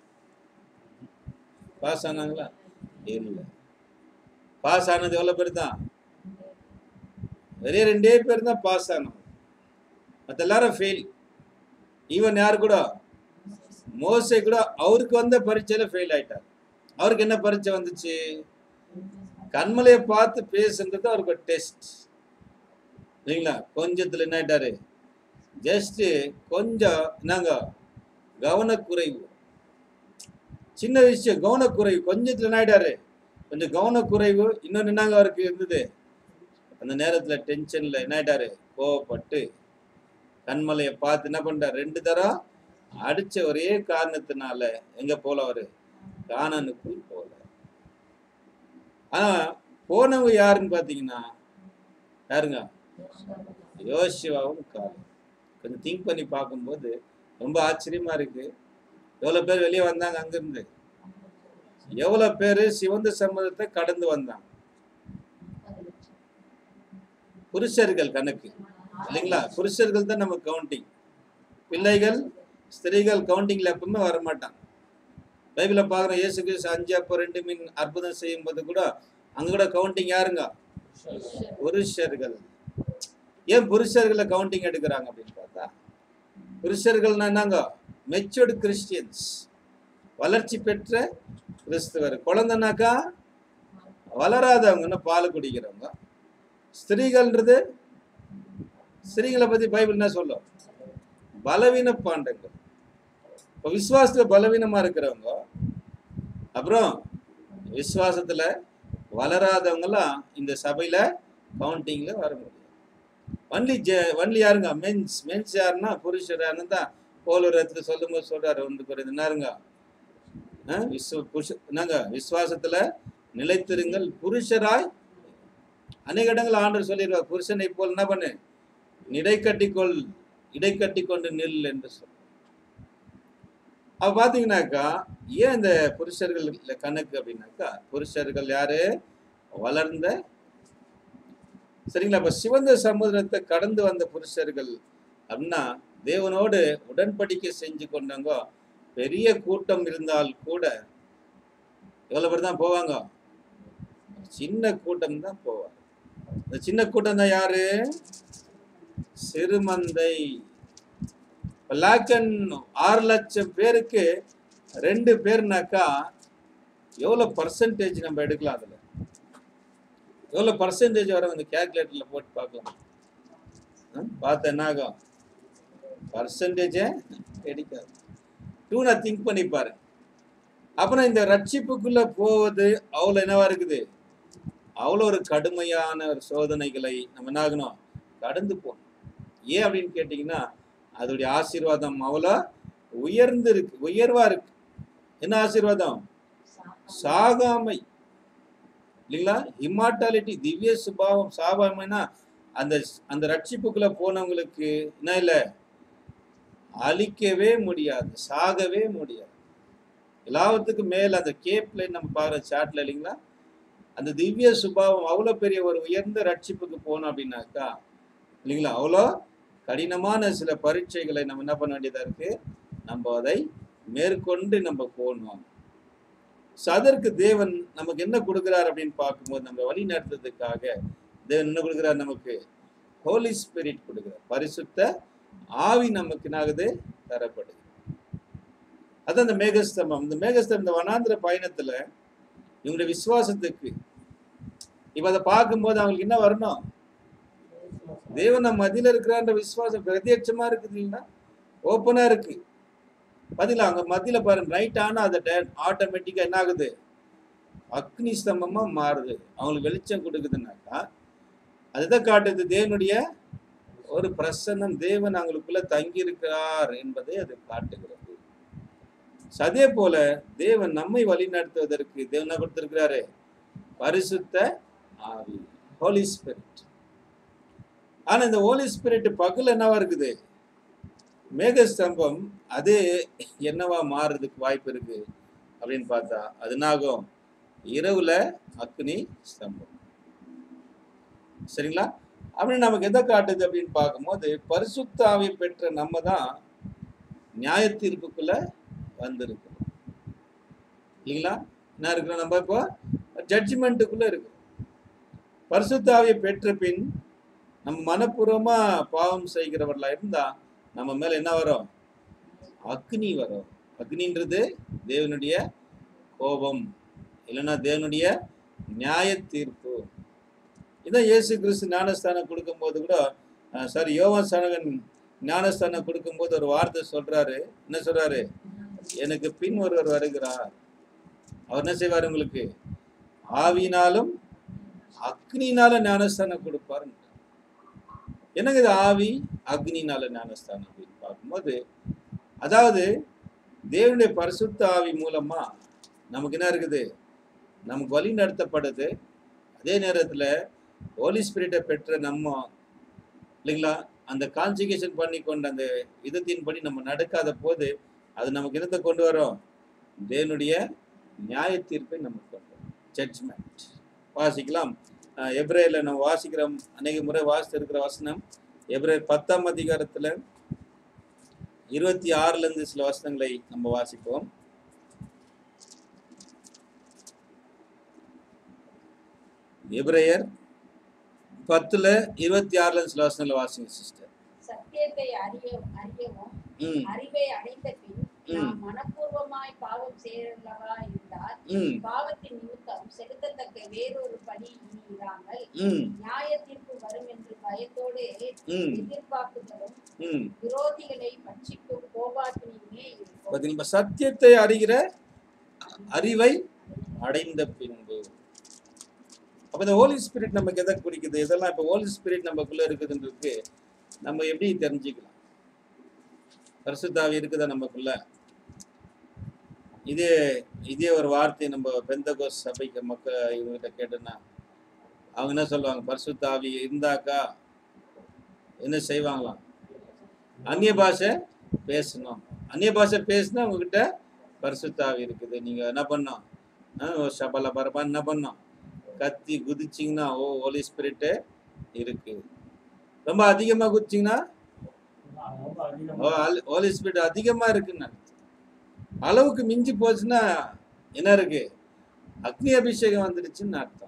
[SPEAKER 1] பாஸ் ஆனாங்களா இல்ல பாஸ் ஆனது எவ்வளவு பேர் தான் வெறும் ரெண்டே பேர் தான் பாஸ் ஆனோம் மத்த எல்லாரும் ஃபெயில் ஈவன் யார் கூட மோசே கூட அவருக்கு வந்த பரீட்சையில ஃபெயில் ஆயிட்டார் அவருக்கு என்ன பரீட்சை வந்துச்சு கண்மலையை பார்த்து பேசுன்றது அவருக்கு ஒரு டெஸ்ட் இல்லைங்களா கொஞ்சத்துல என்ன ஆயிட்டாரு ஜஸ்ட் கொஞ்சம் என்னங்க கவனக்குறைவு சின்ன விஷயம் கவனக்குறைவு கொஞ்சத்துல என்ன ஆயிட்டாரு கொஞ்சம் கவனக்குறைவு இன்னொன்று என்னங்க அவருக்கு இருந்தது அந்த நேரத்துல டென்ஷன்ல என்ன ஆயிட்டாரு கோவப்பட்டு கண்மலையை பார்த்து என்ன பண்ணிட்டார் ரெண்டு தரம் அடிச்ச ஒரே காரணத்தினால எங்க போல அவரு கானானுக்குள் போல ஆனா போனவங்க யாருன்னு பாத்தீங்கன்னா யாருங்க யோசிவாவும் காலம் கொஞ்சம் திங்க் பண்ணி பார்க்கும்போது ரொம்ப ஆச்சரியமா இருக்கு எவ்வளவு பேர் வெளியே வந்தாங்க அங்கிருந்து எவ்வளவு பேர் சிவந்த சம்மதத்தை கடந்து வந்தாங்க புருஷர்கள் கணக்கு இல்லைங்களா புருஷர்கள் தான் நம்ம கவுண்டிங் பிள்ளைகள் ஸ்திரீகள் கவுண்டிங்ல எப்பவுமே வர மாட்டாங்க பைபிள பாக்குறோம் இயேசு கிறிஸ்து அஞ்சு அப்போ ரெண்டு மீன் அற்புதம் செய்யும் போது கூட அங்க கூட கவுண்டிங் யாருங்க புருஷர்கள் ஏன் புருஷர்களை கவுண்டிங் எடுக்கிறாங்க அப்படின்னு பார்த்தா புருஷர்கள்னா என்னங்க மெச்சூர்டு கிறிஸ்டியன்ஸ் வளர்ச்சி பெற்ற கிறிஸ்துவர் குழந்தைனாக்கா வளராதவங்க இன்னும் பால் குடிக்கிறவங்க ஸ்திரீகள்ன்றது ஸ்திரீகளை பத்தி பைபிள் என்ன சொல்லும் பலவீன பாண்டங்கள் இப்போ விசுவாசத்துல பலவீனமா இருக்கிறவங்க அப்புறம் விசுவாசத்துல வளராதவங்கலாம் இந்த சபையில கவுண்டிங்ல வர முடியும் ஒன்லி ஜெ ஒன்லி யாருங்க மென்ஸ் மென்ஸ் யாருன்னா புருஷர் யாருன்னு தான் போலூர் இடத்துல சொல்லும் போது சொல்றாரு ஒன்று குறையுது என்னருங்க ஆ, விஸ்வ புருஷ என்னங்க விசுவாசத்துல நிலைத்திருங்கள் புருஷராய் அநேக இடங்கள் ஆண்டவர் சொல்லிடுவார் புருஷனை போல் என்ன பண்ணு இடை கட்டிக்கொள் இடை கட்டிக்கொண்டு நில் என்று சொல் அப்ப பாத்தீங்கன்னாக்கா ஏன் இந்த புருஷர்கள் இல்ல கணக்கு அப்படின்னாக்கா புருஷர்கள் யாரு வளர்ந்த சரிங்களா அப்ப சிவந்த சமுதிரத்தை கடந்து வந்த புருஷர்கள் அப்படின்னா தேவனோடு உடன்படிக்கை செஞ்சு கொண்டவங்க பெரிய கூட்டம் இருந்தால் கூட எவ்வளவு பேர் தான் போவாங்க சின்ன கூட்டம் தான் போவாங்க இந்த சின்ன கூட்டம் தான் யாரு சிறுமந்தை லாக்கன் ஆறு லட்சம் பேருக்கு ரெண்டு பேர்னாக்கா எவ்வளோ பர்சன்டேஜ் நம்ம எடுக்கலாம் அதில் எவ்வளோ பர்சன்டேஜ் வரும் அந்த கேல்குலேட்டரில் போட்டு பார்க்கலாம் ஆ, பார்த்தா என்ன ஆகும் பர்சன்டேஜே கிடைக்காது டூ நான் திங்க் பண்ணி பாரு அப்புறம் இந்த ரட்சிப்புக்குள்ள போவது அவ்வளோ என்னவா இருக்குது அவ்வளோ ஒரு கடுமையான ஒரு சோதனைகளை நம்ம என்ன ஆகணும் கடந்து போகணும் ஏன் அப்படின்னு கேட்டிங்கன்னா அதோடைய ஆசீர்வாதம் அவ்வளோ உயர்ந்து இருக்கு உயர்வா இருக்கு என்ன ஆசீர்வாதம் சாகாமை இல்லைங்களா இம்மார்டாலிட்டி திவ்ய சுபாவம் சாபாமைனா அந்த அந்த ரட்சிப்புக்குள்ள போனவங்களுக்கு என்ன இல்லை அழிக்கவே முடியாது சாகவே முடியாது எல்லாத்துக்கும் மேல அந்த கேப்ல நம்ம பாக்குற சாட்ல இல்லைங்களா அந்த திவ்ய சுபாவம் அவ்வளோ பெரிய ஒரு உயர்ந்த ரட்சிப்புக்கு போனோம் அப்படின்னாக்கா இல்லைங்களா அவ்வளோ கடினமான சில பரீட்சைகளை நம்ம என்ன பண்ண வேண்டியதா இருக்கு நம்ம அதை மேற்கொண்டு நம்ம போகணும் ஸோ அதற்கு தேவன் நமக்கு என்ன கொடுக்குறார் அப்படின்னு பார்க்கும்போது நம்ம வழி நடத்துறதுக்காக தேவன் என்ன கொடுக்குறார் நமக்கு ஹோலி ஸ்பிரிட் கொடுக்குறார் பரிசுத்த ஆவி நமக்கு என்னாகுது தரப்படுது அதான் இந்த மேகஸ்தம்பம் இந்த மேகஸ்தம்பம் இந்த வனாந்திர பயணத்துல இவங்களுடைய விசுவாசத்துக்கு இப்ப அதை பார்க்கும்போது அவங்களுக்கு என்ன வரணும் தேவன் நம்ம மதியில இருக்கிறான்ற விசுவாசம் பிரத்யட்சமா இருக்குது இல்லைன்னா ஓப்பனா இருக்கு பதில அங்க மத்தியில பாருங்க ரைட் ஆனா அது ஆட்டோமேட்டிக்கா என்ன ஆகுது அக்னி ஸ்தம்பமா மாறுது அவங்களுக்கு வெளிச்சம் கொடுக்குதுன்னாக்கா அதுதான் காட்டுது தேவனுடைய ஒரு பிரசன்னம் தேவன் அவங்களுக்குள்ள தங்கி இருக்கிறார் என்பதை அது காட்டுகிறது So, அதே போல தேவன் நம்மை வழிநடத்துவதற்கு தேவன் என்ன கொடுத்திருக்கிறாரு பரிசுத்த ஆவி ஹோலி ஸ்பிரிட் ஆனா இந்த ஹோலி ஸ்பிரிட் பகல் என்னவா இருக்குது மேகஸ்தம்பம் அது என்னவா மாறுறதுக்கு வாய்ப்பு இருக்கு அப்படின்னு பார்த்தா அது என்னாகும் இரவுல அக்னி ஸ்தம்பம் சரிங்களா அப்படின்னு நமக்கு எதை காட்டுது அப்படின்னு பார்க்கும்போது பரிசுத்த ஆவி பெற்ற நம்ம தான் நியாய தீர்ப்புக்குள்ள வந்திருக்கிறோம் இல்லைங்களா என்ன இருக்கிறோம் நம்ம இப்போ ஜட்ஜ்மெண்ட்டுக்குள்ள இருக்கிறோம் பரிசுத்த ஆவியை பெற்ற பின் நம்ம மனப்பூர்வமா பாவம் செய்கிறவர்களா இருந்தா நம்ம மேல என்ன வரும் அக்னி வரும் அக்னின்றது தேவனுடைய கோபம் இல்லைன்னா தேவனுடைய நியாய தீர்ப்பு இதான் இயேசு கிறிஸ்து ஞானஸ்தானம் கொடுக்கும்போது கூட சாரி யோவான் சானகன் ஞானஸ்தானம் கொடுக்கும்போது ஒரு வார்த்தை சொல்றாரு என்ன சொல்றாரு எனக்கு பின் ஒருவர் வருகிறார் அவர் என்ன செய்வார் உங்களுக்கு ஆவியினாலும் அக்னினால ஞானஸ்தானம் கொடுப்பார் என்னங்க இது ஆவி அக்னினால ஞானஸ்தானம் அப்படின்னு பார்க்கும்போது அதாவது தேவனுடைய பரிசுத்த ஆவி மூலமா நமக்கு என்ன இருக்குது நமக்கு வழி நடத்தப்படுது அதே நேரத்தில் ஹோலி ஸ்பிரிட்டை பெற்ற நம்ம இல்லைங்களா அந்த கான்சிகேஷன் பண்ணி கொண்ட அந்த விதத்தின்படி நம்ம நடக்காத போது அது நமக்கு என்னத்தை கொண்டு வரும் தேவனுடைய நியாய தீர்ப்பை நமக்கு கொண்டு வரும் ஜட்ஜ்மெண்ட் வாசிக்கலாம் அஹ் எப்ரேல நம்ம வாசிக்கிறோம் அநேக முறை வாசித்து இருக்கிற வசனம் எப்ரேல் பத்தாம் அதிகாரத்தில் இருபத்தி ஆறுல இருந்து சில வசனங்களை நம்ம வாசிப்போம் எபிரேயர் பத்துல இருபத்தி ஆறுல இருந்து சில வசனங்களை வாசிங்க சிஸ்டர்
[SPEAKER 2] சத்தியத்தை அறிய அறியவும்
[SPEAKER 1] ம்
[SPEAKER 2] அறிவை அடைந்த பின்
[SPEAKER 1] ம்.
[SPEAKER 2] நாம் மனப்பூர்வமாய் பாவம் செய்யலவா இருந்தால்
[SPEAKER 1] ம்
[SPEAKER 2] பாவத்தின் நிமித்தம் செலுத்தத்தக்க வேறொரு பணி இனி இராமல்
[SPEAKER 1] ம்
[SPEAKER 2] நியாய தீர்ப்பு வரும் என்று பயத்தோடு
[SPEAKER 1] ம்
[SPEAKER 2] எதிர்பார்க்குதலும்
[SPEAKER 1] ம்
[SPEAKER 2] விரோதிகளை பட்சிக்கும் கோபாக்கினியுமே இருக்கும்
[SPEAKER 1] பார்த்தீங்களா சத்தியத்தை அறிகிற அறிவை அடைந்த பின்பு அப்ப இந்த ஹோலி ஸ்பிரிட் நமக்கு எதை குறிக்குது இதெல்லாம் இப்ப ஹோலி ஸ்பிரிட் நமக்குள்ள இருக்குதுன்றது நம்ம எப்படி தெரிஞ்சுக்கலாம் பரிசுத்தாவி இருக்குதா நமக்குள்ள இதே இதே ஒரு வார்த்தை நம்ம பெந்தகோஸ் சபைக்கு மக்கள் இவங்ககிட்ட கேட்டோன்னா அவங்க என்ன சொல்லுவாங்க பரிசுத்தாவி இருந்தாக்கா என்ன செய்வாங்களாம் அந்நிய பாஷை பேசணும் அந்நிய பாஷை பேசினா உங்ககிட்ட பரிசுத்தாவி இருக்குது நீங்க என்ன பண்ணோம் ஆ, ஒரு சபல பரப்பா என்ன பண்ணோம் கத்தி குதிச்சிங்கன்னா ஓ ஹோலி ஸ்பிரிட்டு இருக்கு ரொம்ப அதிகமா குதிச்சிங்கன்னா ஓ ஹோலி ஸ்பிரிட் அதிகமா இருக்குன்னு அர்த்தம். அளவுக்கு மிஞ்சி போச்சுன்னா என்ன இருக்கு அக்னி அபிஷேகம் வந்துடுச்சுன்னு அர்த்தம்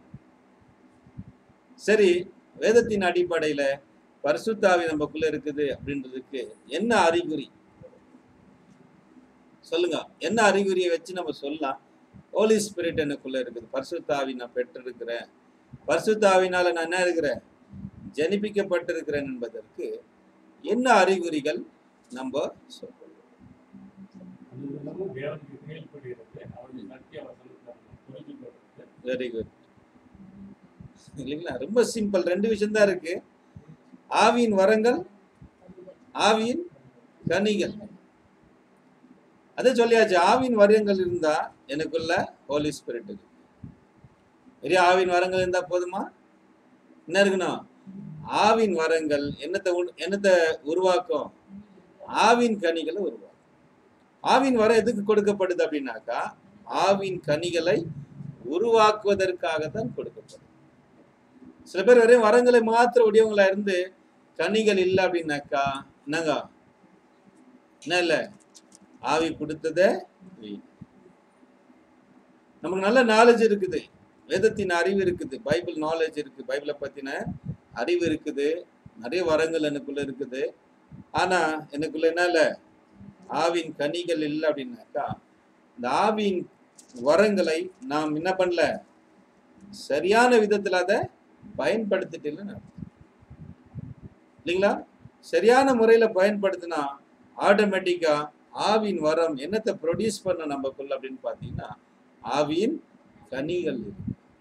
[SPEAKER 1] சரி வேதத்தின் அடிப்படையில பரிசுத்தாவி நமக்குள்ள இருக்குது அப்படின்றதுக்கு என்ன அறிகுறி சொல்லுங்க என்ன அறிகுறியை வச்சு நம்ம சொல்லலாம் ஹோலி ஸ்பிரிட் எனக்குள்ள இருக்குது பரிசுத்தாவி நான் பெற்றிருக்கிறேன் பரிசுத்தாவினால நான் என்ன இருக்கிறேன் ஜனிப்பிக்கப்பட்டிருக்கிறேன் என்பதற்கு என்ன அறிகுறிகள் நம்ம சொல்றோம்
[SPEAKER 4] அது எல்லாமும் தேவனுக்கு கீழ்ப்படுகிறது அவருடைய சத்திய வசனத்தை புரிஞ்சு கொள்வது
[SPEAKER 1] வெரி குட் இல்லைங்களா ரொம்ப சிம்பிள் ரெண்டு விஷயம் தான் இருக்கு ஆவியின் வரங்கள் ஆவியின் கனிகள் அதே சொல்லியாச்சு ஆவியின் வரங்கள் இருந்தா எனக்குள்ள ஹோலி ஸ்பிரிட் இருக்கு பெரிய ஆவின் வரங்கள் இருந்தா போதுமா என்ன இருக்கணும் ஆவின் வரங்கள் என்னத்தை உண்- என்னத்தை உருவாக்கும் ஆவின் கனிகளை உருவாக்கும் ஆவின் வரம் எதுக்கு கொடுக்கப்படுது அப்படின்னாக்கா ஆவின் கனிகளை உருவாக்குவதற்காக தான் கொடுக்கப்படும் சில பேர் வெறும் வரங்களை மாத்திர உடையவங்களா இருந்து கனிகள் இல்லை அப்படின்னாக்கா என்னங்க என்ன இல்லை ஆவி கொடுத்ததே வீண். நமக்கு நல்ல நாலேஜ் இருக்குது வேதத்தின் அறிவு இருக்குது பைபிள் நாலேஜ் இருக்கு பைபிளை பத்தின அறிவு இருக்குது நிறைய வரங்கள் எனக்குள்ள இருக்குது ஆனா எனக்குள்ள என்ன இல்லை ஆவின் கனிகள் இல்லை அப்படின்னாக்கா இந்த ஆவின் வரங்களை நாம் என்ன பண்ணல சரியான விதத்துல அதை பயன்படுத்திட்டு இல்லைன்னு அர்த்தம். இல்லைங்களா சரியான முறையில பயன்படுத்தினா ஆட்டோமேட்டிக்கா ஆவின் வரம் என்னத்தை ப்ரொடியூஸ் பண்ண நமக்குள்ள அப்படின்னு பார்த்தீங்கன்னா ஆவியின் கனிகள் இருக்கு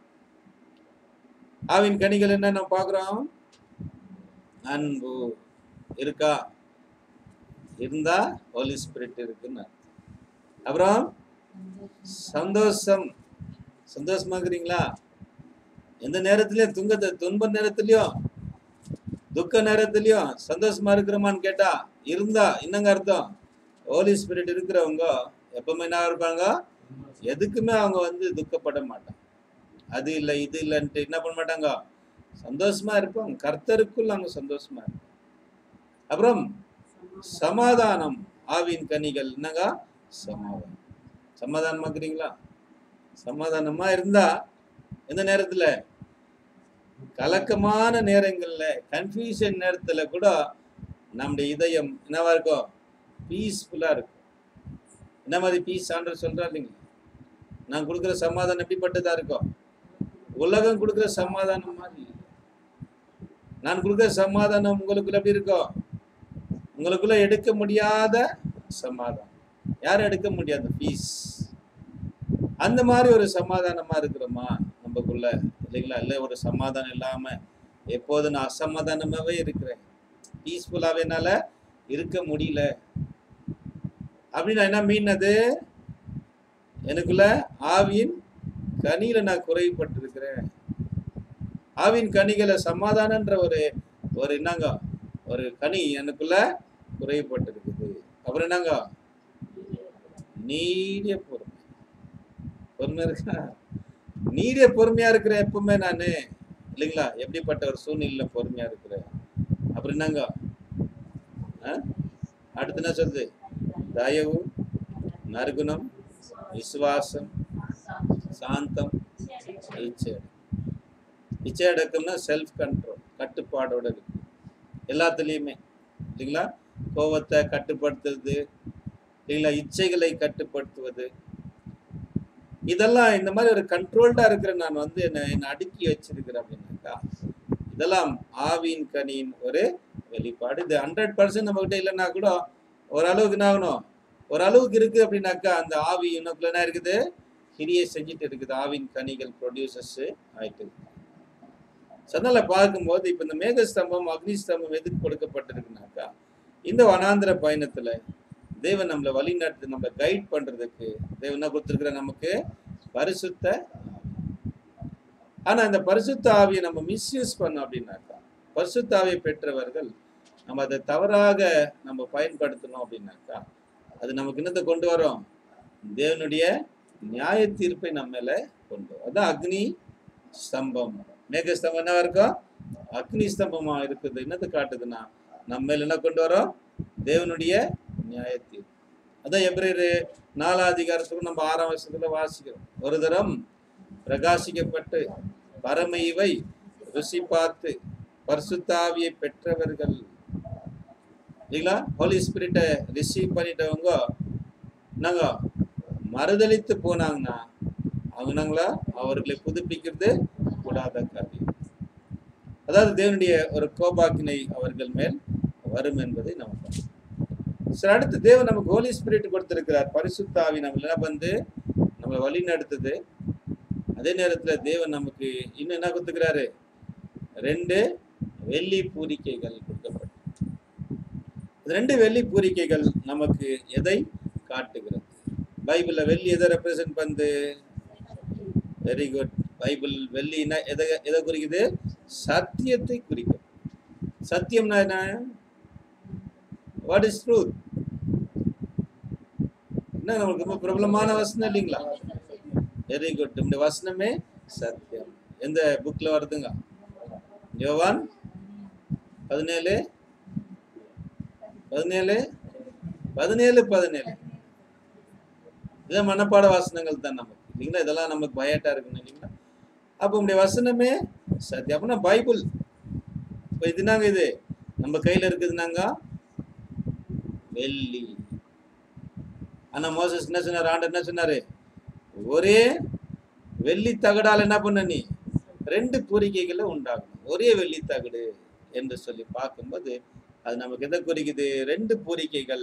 [SPEAKER 1] ஆவின் கனிகள் என்ன நம்ம பார்க்குறோம் அன்பு இருக்கா இருந்தா ஹோலி ஸ்பிரிட் இருக்குன்னு அர்த்தம். அப்புறம் சந்தோஷம் சந்தோஷமா இருக்கிறீங்களா எந்த நேரத்திலயும் துங்கத்தை துன்ப நேரத்திலயும் துக்க நேரத்திலயும் சந்தோஷமா இருக்கிறோமான்னு கேட்டா இருந்தா என்னங்க அர்த்தம் ஹோலி ஸ்பிரிட் இருக்கிறவங்க எப்பவுமே என்ன இருப்பாங்க எதுக்குமே அவங்க வந்து துக்கப்பட மாட்டாங்க அது இல்லை இது இல்லைன்ட்டு என்ன பண்ண மாட்டாங்க சந்தோஷமா இருப்பாங்க கர்த்தருக்குள் அவங்க சந்தோஷமா இருப்பாங்க அப்புறம் சமாதானம் ஆவின் கனிகள் என்னங்க சமாதானம் சமாதானமா இருக்கிறீங்களா சமாதானமா இருந்தா எந்த நேரத்துல கலக்கமான நேரங்கள்ல கன்ஃபியூஷன் நேரத்துல கூட நம்முடைய இதயம் என்னவா இருக்கும் பீஸ்ஃபுல்லா இருக்கும் என்ன மாதிரி பீஸ் ஆண்டர் சொல்றா இல்லைங்களா நான் கொடுக்குற சமாதானம் எப்படிப்பட்டதா இருக்கும் உலகம் கொடுக்குற சமாதானம் மாதிரி இல்லை. நான் கொடுக்குற சமாதானம் உங்களுக்குள்ள எப்படி இருக்கும் உங்களுக்குள்ள எடுக்க முடியாத சமாதானம் யாரும் எடுக்க முடியாது பீஸ் அந்த மாதிரி ஒரு சமாதானமா இருக்கிறோமா நமக்குள்ள இல்லைங்களா இல்லை ஒரு சமாதானம் இல்லாம எப்போதும் நான் அசமாதானமாவே இருக்கிறேன் பீஸ்ஃபுல்லாவே என்னால இருக்க முடியல அப்படின்னு என்ன மீன் அது எனக்குள்ள ஆவியின் கனியில நான் குறைபட்டிருக்கிறேன் ஆவின் கனிகளை சமாதானன்ற ஒரு ஒரு என்னங்க ஒரு கனி எனக்குள்ள குறைபட்டிருக்குது அப்புறம் என்னங்க நீடிய பொறுமை பொறுமை இருக்கா நீடிய பொறுமையா இருக்கிறேன் எப்பவுமே நானு இல்லைங்களா எப்படிப்பட்ட ஒரு சூழ்நிலையில பொறுமையா இருக்கிறேன் அப்புறம் என்னங்க ஆ? அடுத்து என்ன சொல்லுது தயவு நற்குணம் விசுவாசம் சாந்தம் இச்சை இச்சை அடக்கம்னா செல்ஃப் கண்ட்ரோல் கட்டுப்பாடோட இருக்கு எல்லாத்துலேயுமே இல்லைங்களா கோபத்தை கட்டுப்படுத்துறது இல்லைங்களா இச்சைகளை கட்டுப்படுத்துவது இதெல்லாம் இந்த மாதிரி ஒரு கண்ட்ரோல்டா இருக்கிற நான் வந்து என்ன என்னை அடுக்கி வச்சிருக்கிறேன் அப்படின்னாக்கா இதெல்லாம் ஆவியின் கனியின் ஒரு வெளிப்பாடு இது ஹண்ட்ரட் பர்சன்ட் நம்ம கிட்ட இல்லைன்னா கூட ஓரளவுக்கு என்ன ஆகணும் ஓரளவுக்கு இருக்கு அப்படின்னாக்கா அந்த ஆவி இன்னும் என்ன இருக்குது கிரியை செஞ்சுட்டு இருக்குது ஆவின் கனிகள் ப்ரொடியூசர்ஸ் ஆயிட்டு இருக்கு So, அதனால பார்க்கும்போது இப்ப இந்த மேகஸ்தம்பம் அக்னி ஸ்தம்பம் எதுக்கு கொடுக்கப்பட்டிருக்குனாக்கா இந்த வனாந்திர பயணத்துல தேவன் நம்மளை வழி நடத்து நம்மளை கைட் பண்றதுக்கு தேவன் என்ன கொடுத்துருக்கிற நமக்கு பரிசுத்த ஆவி. ஆனா இந்த பரிசுத்த ஆவியை நம்ம மிஸ்யூஸ் பண்ணோம் அப்படின்னாக்கா பரிசுத்த ஆவியை பெற்றவர்கள் நம்ம அதை தவறாக நம்ம பயன்படுத்தணும் அப்படின்னாக்கா அது நமக்கு என்னத்தை கொண்டு வரும் தேவனுடைய நியாய தீர்ப்பை நம்ம மேல கொண்டு வரும் அதான் அக்னி ஸ்தம்பம் மேக ஸ்தம்பம் என்னவா இருக்கும் அக்னி ஸ்தம்பமா இருக்குது என்னது காட்டுதுன்னா நம்ம மேல என்ன கொண்டு வரோம் தேவனுடைய நியாய தீர்ப்பு அதான் எப்ரேரு நாலாம் அதிகாரத்துக்கு நம்ம ஆறாம் வருஷத்துல வாசிக்கிறோம் ஒரு தரம் பிரகாசிக்கப்பட்டு பரம இவை ருசி பார்த்து பரிசுத்தாவியை பெற்றவர்கள் இல்லைங்களா ஹோலி ஸ்பிரிட்டை ரிசீவ் பண்ணிட்டவங்க நாங்க மறுதளித்து போனாங்கன்னா அவங்க நாங்களா அவர்களை புதுப்பிக்கிறது கூடாத காரியம் அதாவது தேவனுடைய ஒரு கோபாக்கினை அவர்கள் மேல் வரும் என்பதை நம்ம பார்க்கிறோம். சரி அடுத்து தேவன் நமக்கு ஹோலி ஸ்பிரிட் கொடுத்திருக்கிறார் பரிசுத்தாவி நம்ம என்ன வந்து நம்மளை வழி நடத்துது அதே நேரத்துல தேவன் நமக்கு இன்னும் என்ன கொடுத்துக்கிறாரு ரெண்டு வெள்ளி பூரிக்கைகள் கொடுக்கப்பட்டு இந்த ரெண்டு வெள்ளி பூரிக்கைகள் நமக்கு எதை காட்டுகிறது பைபிள்ல வெள்ளி எதை ரெப்ரசன்ட் பண்ணுது வெரி குட் பைபிள் வெள்ளினா எதை எதை குறிக்குது சத்தியத்தை குறிக்கும் சத்தியம்னா என்ன வாட் இஸ் ட்ரூத் என்ன நமக்கு ரொம்ப பிரபலமான வசனம் இல்லைங்களா வெரி குட் இந்த வசனமே சத்தியம் எந்த புக்ல வருதுங்க யோவான் பதினேழு பதினேழு பதினேழு பதினேழு இதெல்லாம் மனப்பாட வாசனங்கள் தான் நமக்கு இல்லைங்களா இதெல்லாம் நமக்கு பயட்டா இருக்கணும் இல்லைங்களா அப்போ உங்களுடைய வசனமே சத்தியம் அப்படின்னா பைபிள் இப்போ இது நாங்க இது நம்ம கையில இருக்குதுனாங்க வெள்ளி ஆனா மோசஸ் என்ன சொன்னார் ஆண்டர் என்ன சொன்னாரு ஒரே வெள்ளி தகடால் என்ன பண்ண நீ ரெண்டு பூரிக்கைகளை உண்டாகணும் ஒரே வெள்ளி தகடு என்று சொல்லி பார்க்கும்போது அது நமக்கு எதை குறிக்குது ரெண்டு பூரிக்கைகள்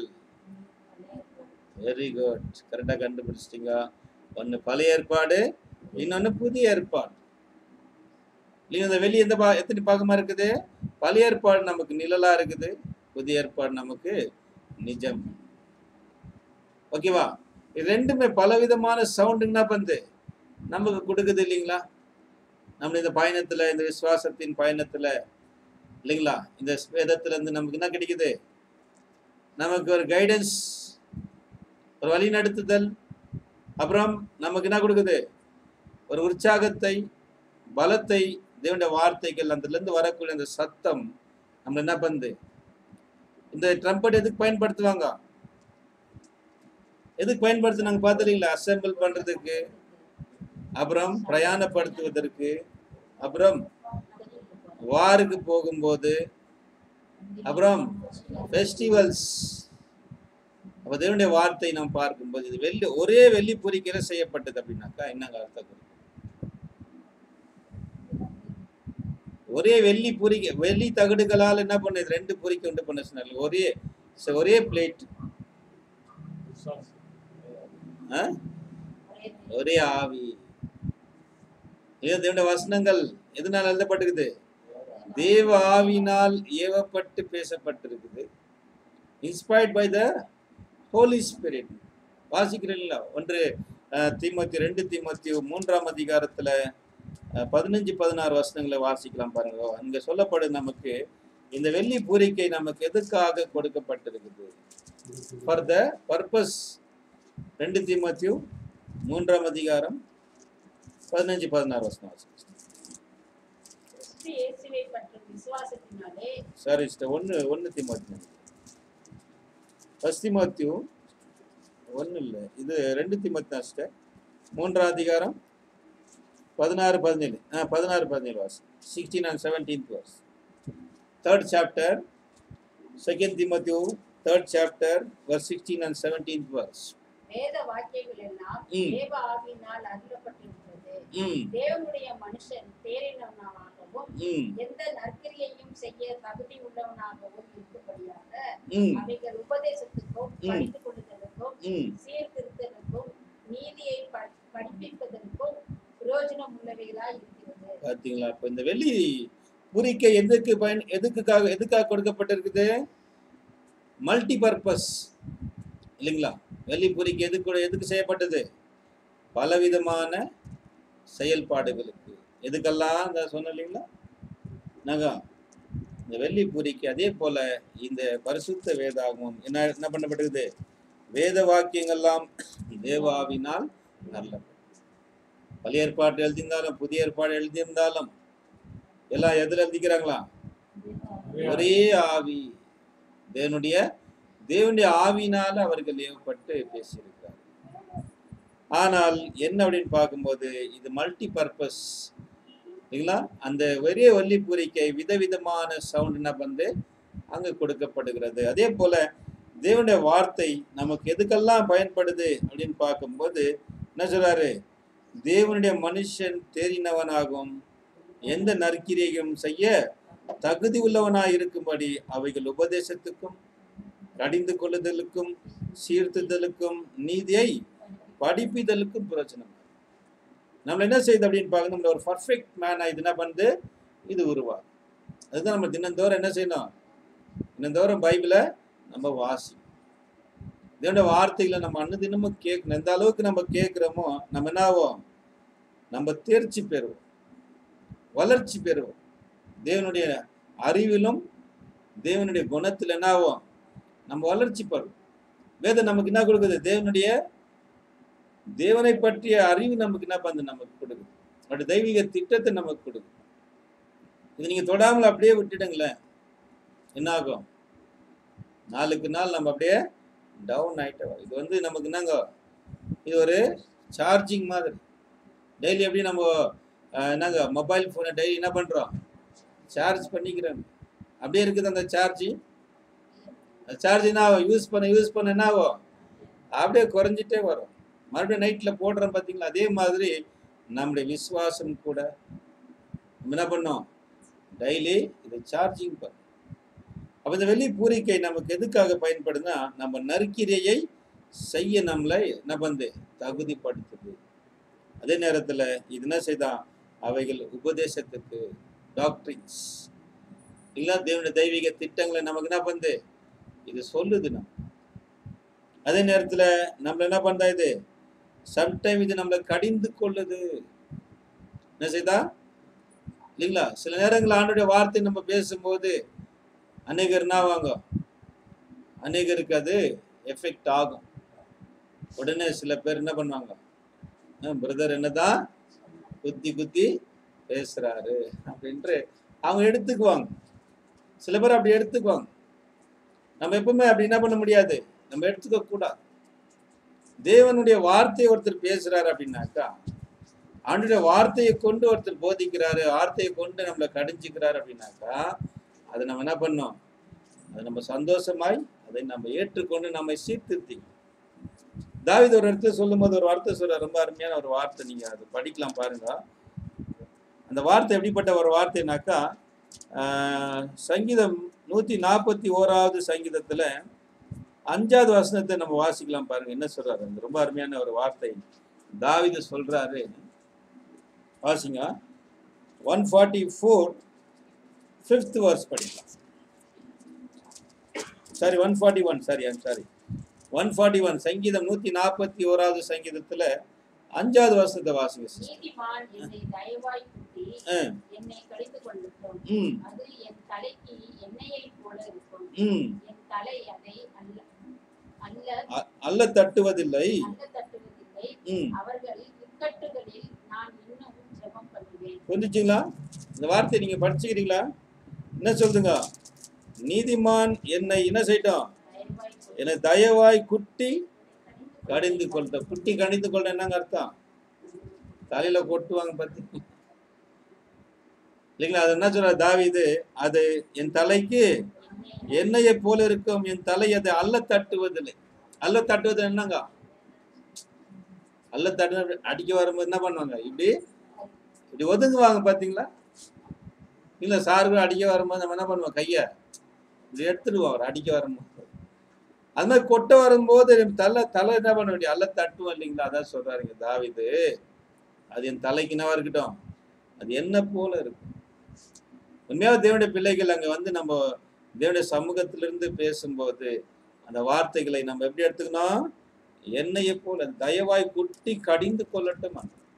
[SPEAKER 1] வெரி குட் கரெக்டாக கண்டுபிடிச்சிட்டீங்க ஒன்று பழைய ஏற்பாடு இன்னொன்று புதிய ஏற்பாடு இல்லைங்க இந்த வெளி எந்த பா எத்தனை பாகமாக இருக்குது பழைய ஏற்பாடு நமக்கு நிழலா இருக்குது புதிய ஏற்பாடு நமக்கு நிஜம் ஓகேவா இது ரெண்டுமே பலவிதமான சவுண்ட் என்ன பண்ணுது நமக்கு கொடுக்குது இல்லைங்களா நம்ம இந்த பயணத்துல இந்த விசுவாசத்தின் பயணத்துல இல்லைங்களா இந்த வேதத்துல இருந்து நமக்கு என்ன கிடைக்குது நமக்கு ஒரு கைடன்ஸ் ஒரு வழி நடத்துதல் அப்புறம் நமக்கு என்ன கொடுக்குது ஒரு உற்சாகத்தை பலத்தை தேவனுடைய வார்த்தைகள் அதுல இருந்து வரக்கூடிய அந்த சத்தம் நம்ம என்ன பண்ணுது இந்த ட்ரம்பட் எதுக்கு பயன்படுத்துவாங்க எதுக்கு பயன்படுத்துனாங்க பார்த்துறீங்களா அசெம்பிள் பண்றதுக்கு அப்புறம் பிரயாணப்படுத்துவதற்கு அப்புறம் வாருக்கு போகும்போது அப்புறம் ஃபெஸ்டிவல்ஸ் அப்போ தேவனுடைய வார்த்தை நாம் பார்க்கும்போது இது வெள்ளி ஒரே வெள்ளி பொறிக்கிற செய்யப்பட்டது அப்படின்னாக்கா என்னங்க அர்த்தம் குறிக்கும்? ஒரே வெள்ளி பூரிக்கை வெள்ளி தகடுகளால் என்ன பண்ணுது ரெண்டு பூரிக்கை உண்டு பண்ண சொன்னாங்க ஒரே ச- ஒரே பிளேட்
[SPEAKER 4] விசுவாசம்
[SPEAKER 2] ஒரே
[SPEAKER 1] ஒரே ஆவி இது தேவனுடைய வசனங்கள் எதனால் எழுதப்பட்டிருக்குது தேவ ஆவினால் ஏவப்பட்டு பேசப்பட்டிருக்குது inspired by the holy spirit வாசிக்கிறீங்களா ஒன்று அஹ், தீமோத்தி ரெண்டு தீமோத்தி மூன்றாம் அதிகாரத்துல அஹ், பதினஞ்சு பதினாறு வசனங்களை வாசிக்கலாம் பாருங்க அங்க சொல்லப்படுது நமக்கு இந்த வெள்ளி பூரிக்கை நமக்கு எதுக்காக கொடுக்கப்பட்டிருக்குது ஃபார் த பர்பஸ் ரெண்டு தீமோத்தியும் மூன்றாம் அதிகாரம் பதினஞ்சு பதினாறு வசனம் வாசிக்கலாம்
[SPEAKER 2] கிறிஸ்து இயேசுவை பற்றும் விசுவாசத்தினாலே
[SPEAKER 1] சாரி சிஸ்டர் ஒன்று ஒன்று திமுத்தி ஃபஸ்ட் திமுத்தியும் ஒன்றும் இல்லை இது ரெண்டு திமுத்தி தான் சிஸ்டர் மூன்றாம் அதிகாரம் பதினாறு பதினேழு ஆ பதினாறு பதினேழு verse sixteen and seventeenth verse third chapter second Timothy third chapter verse sixteen and seventeenth verse
[SPEAKER 2] வேத வாக்கியங்கள் எல்லாம்
[SPEAKER 1] ம்.
[SPEAKER 2] தேவ ஆவியினால் அருளப்பட்டிருக்கிறது
[SPEAKER 1] ம்
[SPEAKER 2] தேவனுடைய மனுஷன் தேறினவனாகவும்
[SPEAKER 1] ம்
[SPEAKER 2] எந்த நற்கிரியையும் செய்ய தகுதி உள்ளவனாகவும் இருக்கும்படியாக
[SPEAKER 1] ம்
[SPEAKER 2] அவைகள் உபதேசத்துக்கும்
[SPEAKER 1] ம்.
[SPEAKER 2] படித்து கொடுத்ததற்கும்
[SPEAKER 1] ம்
[SPEAKER 2] சீர்திருத்தலுக்கும் நீதியை ப- படிப்பிப்பதற்கும் பிரயோஜனம் உள்ளவைகளாய் இருக்கிறது
[SPEAKER 1] பார்த்தீங்களா இப்போ இந்த வெள்ளி பூரிக்கை எதுக்கு பயன் எதுக்குக்காக எதுக்காக கொடுக்கப்பட்டிருக்குது மல்டி பர்பஸ் இல்லைங்களா வெள்ளி பூரிக்கை எதுக்கு எதுக்கு செய்யப்பட்டது பலவிதமான செயல்பாடுகளுக்கு எதுக்கெல்லாம் இந்த சொன்ன இல்லைங்களா நகா இந்த வெள்ளி பூரிக்கு அதே போல இந்த பரிசுத்த வேதாகமும் என்ன என்ன பண்ணப்பட்டிருக்குது வேத வாக்கியங்கள்லாம் தேவாவினால் நல்ல பழைய ஏற்பாடு எழுதியிருந்தாலும் புதிய ஏற்பாடு எழுதியிருந்தாலும் எல்லாம் எதுல எழுதிக்கிறாங்களா ஒரே ஆவி தேவனுடைய தேவனுடைய ஆவியினால அவர்கள் ஏவப்பட்டு பேசியிருக்கிறார் ஆனால் என்ன அப்படின்னு பார்க்கும்போது இது மல்டி பர்பஸ் இல்லைங்களா அந்த ஒரே ஒல்லி பூரிக்கை விதவிதமான சவுண்ட் என்ன வந்து அங்க கொடுக்கப்படுகிறது அதே போல தேவனுடைய வார்த்தை நமக்கு எதுக்கெல்லாம் பயன்படுது அப்படின்னு பார்க்கும்போது என்ன சொல்றாரு தேவனுடைய மனுஷன் தேறினவனாகும் எந்த நற்கிரியையும் செய்ய தகுதி உள்ளவனாய் இருக்கும்படி அவைகள் உபதேசத்துக்கும் கடிந்து கொள்ளுதலுக்கும் சீர்த்துதலுக்கும் நீதியை படிப்பிதலுக்கும் பிரச்சனை நம்ம என்ன செய்யுது அப்படின்னு பார்க்க நம்மள ஒரு பர்ஃபெக்ட் மேனா இது என்ன பண்ணுது இது உருவா அதுதான் நம்ம தினந்தோறும் என்ன செய்யணும் தினந்தோறும் பைபிளை நம்ம வாசி இதோட வார்த்தைகளை நம்ம அன்னு தினமும் கேட்கணும் எந்த அளவுக்கு நம்ம கேட்குறோமோ நம்ம என்ன ஆகும் நம்ம தேர்ச்சி பெறுவோம் வளர்ச்சி பெறுவோம் தேவனுடைய அறிவிலும் தேவனுடைய குணத்தில் என்ன ஆகும் நம்ம வளர்ச்சி பெறுவோம் வேதம் நமக்கு என்ன கொடுக்குது தேவனுடைய தேவனை பற்றிய அறிவு நமக்கு என்ன பண்ணுது நமக்கு கொடுக்குது அவருடைய தெய்வீக திட்டத்தை நமக்கு கொடுக்குது இது நீங்க தொடாமல் அப்படியே விட்டுடுங்களேன் என்ன ஆகும் நாளுக்கு நாள் நம்ம அப்படியே டவுன் ஆயிட்டு வரோம். இது வந்து நமக்கு என்னங்க இது ஒரு சார்ஜிங் மாதிரி டெய்லி எப்படி நம்ம அஹ், என்னங்க மொபைல் ஃபோனை டெய்லி என்ன பண்ணுறோம் சார்ஜ் பண்ணிக்கிறோம் அப்படியே இருக்குது அந்த சார்ஜ் அந்த சார்ஜ் என்ன ஆகும் யூஸ் பண்ண யூஸ் பண்ண என்ன ஆகும் அப்படியே குறைஞ்சிட்டே வரும் மறுபடியும் நைட்டில் போடுறோம் பார்த்தீங்களா அதே மாதிரி நம்முடைய விசுவாசம் கூட நம்ம என்ன பண்ணோம் டெய்லி இதை சார்ஜிங் பண்ணும் அப்போ இந்த வெள்ளி பூரிக்கை நமக்கு எதுக்காக பயன்படுதுன்னா நம்ம நறுக்கிரையை செய்ய நம்மளை என்ன பண்ணுது தகுதிப்படுத்துது அதே நேரத்தில் இது என்ன செய்தான் அவைகள் உபதேசத்துக்கு டாக்டரின்ஸ் இல்லை தேவனுடைய தெய்வீக திட்டங்களை நமக்கு என்ன பண்ணுது இது சொல்லுது நம்ம அதே நேரத்தில் நம்மள என்ன பண்ணுதா இது சம்டைம் இது நம்மளை கடிந்து கொள்ளுது என்ன செய்தா இல்லைங்களா சில நேரங்கள் ஆண்டுடைய வார்த்தை நம்ம பேசும்போது அநேகர் என்ன ஆவாங்க அநேகருக்கு அது எஃபெக்ட் ஆகும் உடனே சில பேர் என்ன பண்ணுவாங்க பிரதர் என்னதான் குத்தி குத்தி பேசுறாரு அப்படின்ட்டு அவங்க எடுத்துக்குவாங்க சில பேர் அப்படி எடுத்துக்குவாங்க நம்ம எப்பவுமே அப்படி என்ன பண்ண முடியாது நம்ம எடுத்துக்க கூடாது தேவனுடைய வார்த்தையை ஒருத்தர் பேசுறாரு அப்படின்னாக்கா ஆண்டுடைய வார்த்தையை கொண்டு ஒருத்தர் போதிக்கிறாரு வார்த்தையை கொண்டு நம்மளை கடிஞ்சுக்கிறாரு அப்படின்னாக்கா அதை நம்ம என்ன பண்ணோம் அதை நம்ம சந்தோஷமாய் அதை நம்ம ஏற்றுக்கொண்டு நம்மை சீர்திருத்தி தாவித ஒரு இடத்துல சொல்லும்போது ஒரு வார்த்தை சொல்ற ரொம்ப அருமையான ஒரு வார்த்தை நீங்க அது படிக்கலாம் பாருங்க அந்த வார்த்தை எப்படிப்பட்ட ஒரு வார்த்தைனாக்கா ஆஹ், சங்கீதம் நூற்றி நாற்பத்தி ஓராவது சங்கீதத்தில் அஞ்சாவது வசனத்தை நம்ம வாசிக்கலாம் பாருங்க என்ன சொல்றாரு அந்த ரொம்ப அருமையான ஒரு வார்த்தை தாவிது சொல்றாரு வாசிங்க one forty four fifth verse படிக்கலாம் sorry one forty one sorry I'm sorry one forty one சங்கீதம் நூற்றி நாற்பத்தி ஓராவது சங்கீதத்தில் அஞ்சாவது வருஷத்தை வாசிங்க sister.
[SPEAKER 2] நீதிமான் என்னை தயவாய் குட்டி
[SPEAKER 1] ஆ,
[SPEAKER 2] என்னை கடிந்து கொள்ளட்டும்
[SPEAKER 1] ம்
[SPEAKER 2] அது என் தலைக்கு எண்ணெயைப் போல இருக்கும்
[SPEAKER 1] ம்
[SPEAKER 2] என் தலை அதை அல்ல அல்ல
[SPEAKER 1] அ- அல்ல தட்டுவதில்லை
[SPEAKER 2] அல்ல தட்டுவதில்லை
[SPEAKER 1] ம்
[SPEAKER 2] அவர்கள் இக்கட்டுகளில் நான் இன்னும் ஜெபம் பண்ணுவேன்
[SPEAKER 1] புரிஞ்சுச்சுங்களா இந்த வார்த்தை நீங்க படிச்சுக்கிறீங்களா என்ன சொல்லுங்க நீதிமான் என்னை என்ன செய்யட்டும்
[SPEAKER 2] தயவாய் குட்டி
[SPEAKER 1] என்னை தயவாய் குட்டி
[SPEAKER 2] கடிந்து
[SPEAKER 1] கடிந்து கொள்ற குட்டி கடிந்து கொள்ள என்னங்க அர்த்தம் தலையில கொட்டுவாங்க பத்தி இல்லைங்களா அது என்ன சொல்ற தாவீது அது என் தலைக்கு
[SPEAKER 2] எண்ணெய்
[SPEAKER 1] எண்ணெயை போல இருக்கும் என் தலை அதை அல்ல தட்டுவதில்லை அல்ல தட்டுவது என்னங்க அல்ல தட்டு அடிக்க வரும்போது என்ன பண்ணுவாங்க இப்படி இப்படி ஒதுங்குவாங்க பாத்தீங்களா இல்ல சார்கள் அடிக்க வரும்போது நம்ம என்ன பண்ணுவோம் கைய இப்படி எடுத்துடுவோம் அவர் அடிக்க வரும்போது அது மாதிரி கொட்ட வரும்போது தலை தலை என்ன பண்ண வேண்டிய அல்ல தட்டுவோம் இல்லைங்களா அதான் சொல்றாருங்க தாவிது அது என் தலைக்கு என்னவா இருக்கட்டும் அது என்ன போல இருக்கும் உண்மையாக தேவனுடைய பிள்ளைகள் அங்க வந்து நம்ம தேவனுடைய சமூகத்திலிருந்து பேசும்போது அந்த வார்த்தைகளை நம்ம எப்படி எடுத்துக்கணும் என்னையை போல தயவாய் குட்டி கடிந்து கொள்ளட்டும்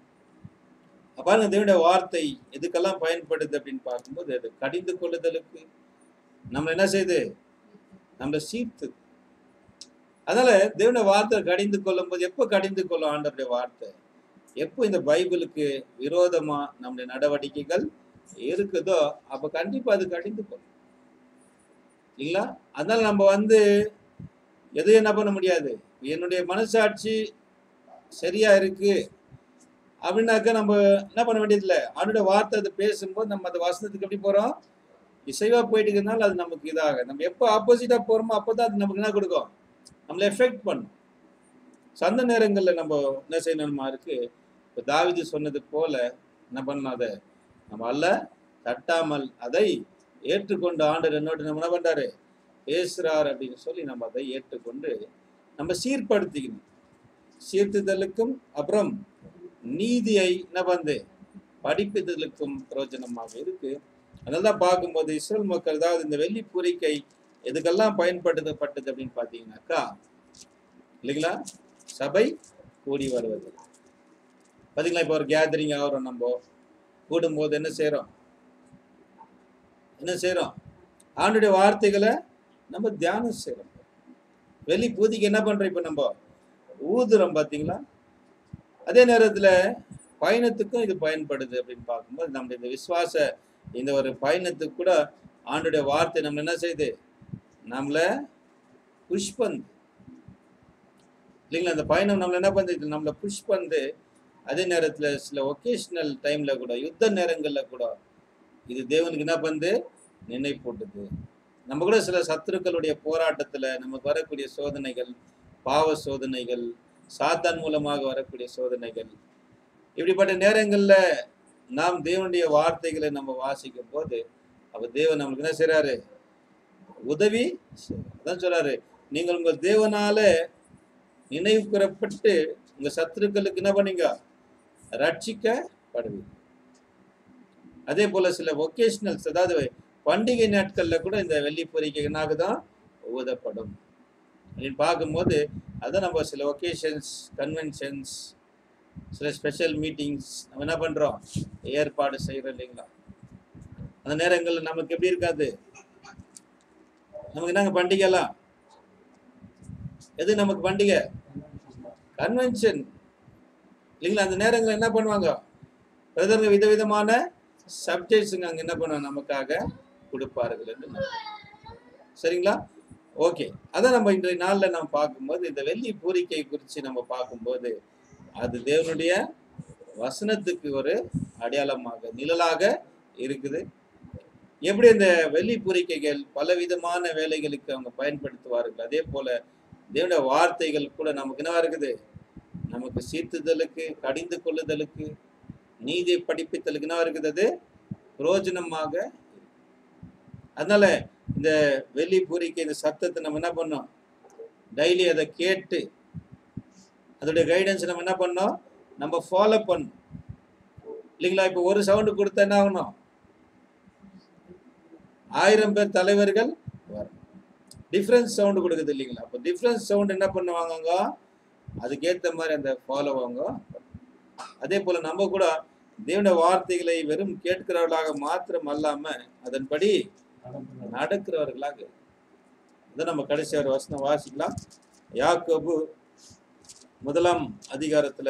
[SPEAKER 1] பாருங்க தேவனுடைய வார்த்தை எதுக்கெல்லாம் பயன்படுது அப்படின்னு பார்க்கும்போது அது கடிந்து கொள்ளுதலுக்கு நம்ம என்ன செய்யுது நம்ம சீர்த்து அதனால தேவனுடைய வார்த்தை கடிந்து கொள்ளும் போது எப்போ கடிந்து கொள்ளும் ஆண்டவருடைய வார்த்தை எப்போ இந்த பைபிளுக்கு விரோதமா நம்முடைய நடவடிக்கைகள் இருக்குதோ அப்ப கண்டிப்பா அது கடிந்து கொள்ளும் இல்லைங்களா அதனால நம்ம வந்து எதுவும் என்ன பண்ண முடியாது என்னுடைய மனசாட்சி சரியா இருக்கு அப்படின்னாக்கா நம்ம என்ன பண்ண வேண்டியதில்லை அவனுடைய வார்த்தை அதை பேசும்போது நம்ம அந்த வசனத்துக்கு எப்படி போறோம் இசைவா போயிட்டு இருக்கிறதுனால அது நமக்கு இதாக நம்ம எப்போ ஆப்போசிட்டா போறோமோ அப்பதான் அது நமக்கு என்ன கொடுக்கும் நம்மளை எஃபெக்ட் பண்ணும் சந்த நேரங்களில் நம்ம என்ன செய்யணுமா இருக்கு இப்போ தாவிது சொன்னது போல என்ன பண்ணணும் அதை நம்ம அல்ல தட்டாமல் அதை ஏற்றுக்கொண்டு ஆண்டர் என்னோட நம்ம என்ன பண்றாரு பேசுறார் அப்படின்னு சொல்லி நம்ம அதை ஏற்றுக்கொண்டு நம்ம சீர்படுத்திக்கணும் சீர்த்துதலுக்கும் அப்புறம் நீதியை என்ன வந்து படிப்புதலுக்கும் பிரயோஜனமாக இருக்கு அதனால தான் பார்க்கும்போது இஸ்ரேல் மக்கள் அதாவது இந்த வெள்ளி பூரிக்கை எதுக்கெல்லாம் பயன்படுத்தப்பட்டது அப்படின்னு பார்த்தீங்கன்னாக்கா இல்லைங்களா சபை கூடி வருவது பார்த்தீங்களா இப்போ ஒரு கேதரிங் ஆகிறோம் நம்ம கூடும்போது என்ன செய்கிறோம் என்ன செய்கிறோம் ஆண்டுடைய வார்த்தைகளை நம்ம தியானம் செய்கிறோம் வெளி பூதிக்கு என்ன பண்ணுறோம் இப்போ நம்ம ஊதுறோம் பார்த்தீங்களா அதே நேரத்தில் பயணத்துக்கும் இது பயன்படுது அப்படின்னு பார்க்கும்போது நம்முடைய இந்த விசுவாச இந்த ஒரு பயணத்துக்கு கூட ஆண்டுடைய வார்த்தை நம்ம என்ன செய்யுது நம்மளை புஷ் பண்ணுது இல்லைங்களா அந்த பயணம் நம்மளை என்ன பண்ணுது நம்மளை புஷ் பண்ணுது அதே நேரத்தில் சில ஒகேஷ்னல் டைமில் கூட யுத்த நேரங்களில் கூட இது தேவனுக்கு என்ன பண்ணுது நினைப்பூட்டுது நம்ம கூட சில சத்துருக்களுடைய போராட்டத்தில் நமக்கு வரக்கூடிய சோதனைகள் பாவ சோதனைகள் சாத்தான் மூலமாக வரக்கூடிய சோதனைகள் இப்படிப்பட்ட நேரங்களில் நாம் தேவனுடைய வார்த்தைகளை நம்ம வாசிக்கும் போது அப்ப தேவன் நம்மளுக்கு என்ன செய்றாரு உதவி செய்றாரு. அதான் சொல்றாரு நீங்கள் உங்கள் தேவனால நினைவு கூறப்பட்டு உங்க சத்துருக்களுக்கு என்ன பண்ணீங்க ரட்சிக்கப்படுவீங்க அதே போல சில ஒகேஷனல்ஸ் அதாவது பண்டிகை நாட்கள்ல கூட இந்த வெள்ளி பொறிக்கைனாக தான் ஊதப்படும் அப்படின்னு பார்க்கும்போது அதான் நம்ம சில ஒகேஷன்ஸ் கன்வென்ஷன்ஸ் சில ஸ்பெஷல் மீட்டிங்ஸ் நம்ம என்ன பண்றோம் ஏற்பாடு செய்யறோம் இல்லைங்களா அந்த நேரங்கள்ல நமக்கு எப்படி இருக்காது நமக்கு என்னங்க பண்டிகைலாம் எது நமக்கு பண்டிகை கன்வென்ஷன் இல்லைங்களா அந்த நேரங்களில் என்ன பண்ணுவாங்க பிரதருங்க விதவிதமான சப்ஜெக்ட்ஸுங்க அங்கே என்ன பண்ணுவாங்க நமக்காக கொடுப்பார்கள் என்று நம்புறேன். சரிங்களா ஓகே அதான் நம்ம இன்றைய நாளில் நம்ம பார்க்கும்போது இந்த வெள்ளி பூரிக்கை குறித்து நம்ம பார்க்கும்போது அது தேவனுடைய வசனத்துக்கு ஒரு அடையாளமாக நிழலாக இருக்குது எப்படி இந்த வெள்ளி பூரிக்கைகள் பலவிதமான வேலைகளுக்கு அவங்க பயன்படுத்துவார்கள் அதே போல தேவனுடைய வார்த்தைகள் கூட நமக்கு என்ன இருக்குது நமக்கு சீர்த்துதலுக்கு கடிந்து கொள்ளுதலுக்கு நீதியை படிப்பித்தலுக்கு என்ன இருக்குது அது பிரயோஜனமாக இருக்கு. அதனால இந்த வெள்ளி பூரிக்கு இந்த சத்தத்தை நம்ம என்ன பண்ணோம் டெய்லி அதை கேட்டு அதோடைய கைடன்ஸ் நம்ம என்ன பண்ணோம் நம்ம ஃபாலோ பண்ணணும் இல்லைங்களா இப்போ ஒரு சவுண்டு கொடுத்தா என்ன ஆகணும் ஆயிரம் பேர் தலைவர்கள் வரணும் டிஃப்ரென்ஸ் சவுண்டு கொடுக்குது இல்லைங்களா அப்போ டிஃப்ரென்ஸ் சவுண்ட் என்ன பண்ணுவாங்கங்க அதுக்கேற்ற மாதிரி அந்த ஃபாலோ ஆவாங்க அதே போல நம்ம கூட தேவனுடைய வார்த்தைகளை வெறும் கேட்கிறவர்களாக மாத்திரம் அல்லாம அதன்படி
[SPEAKER 4] நடந்து
[SPEAKER 1] நடக்கிறவர்களாக இதை நம்ம கடைசி ஒரு வசனம் வாசிக்கலாம் யாக்கோபு முதலாம் அதிகாரத்துல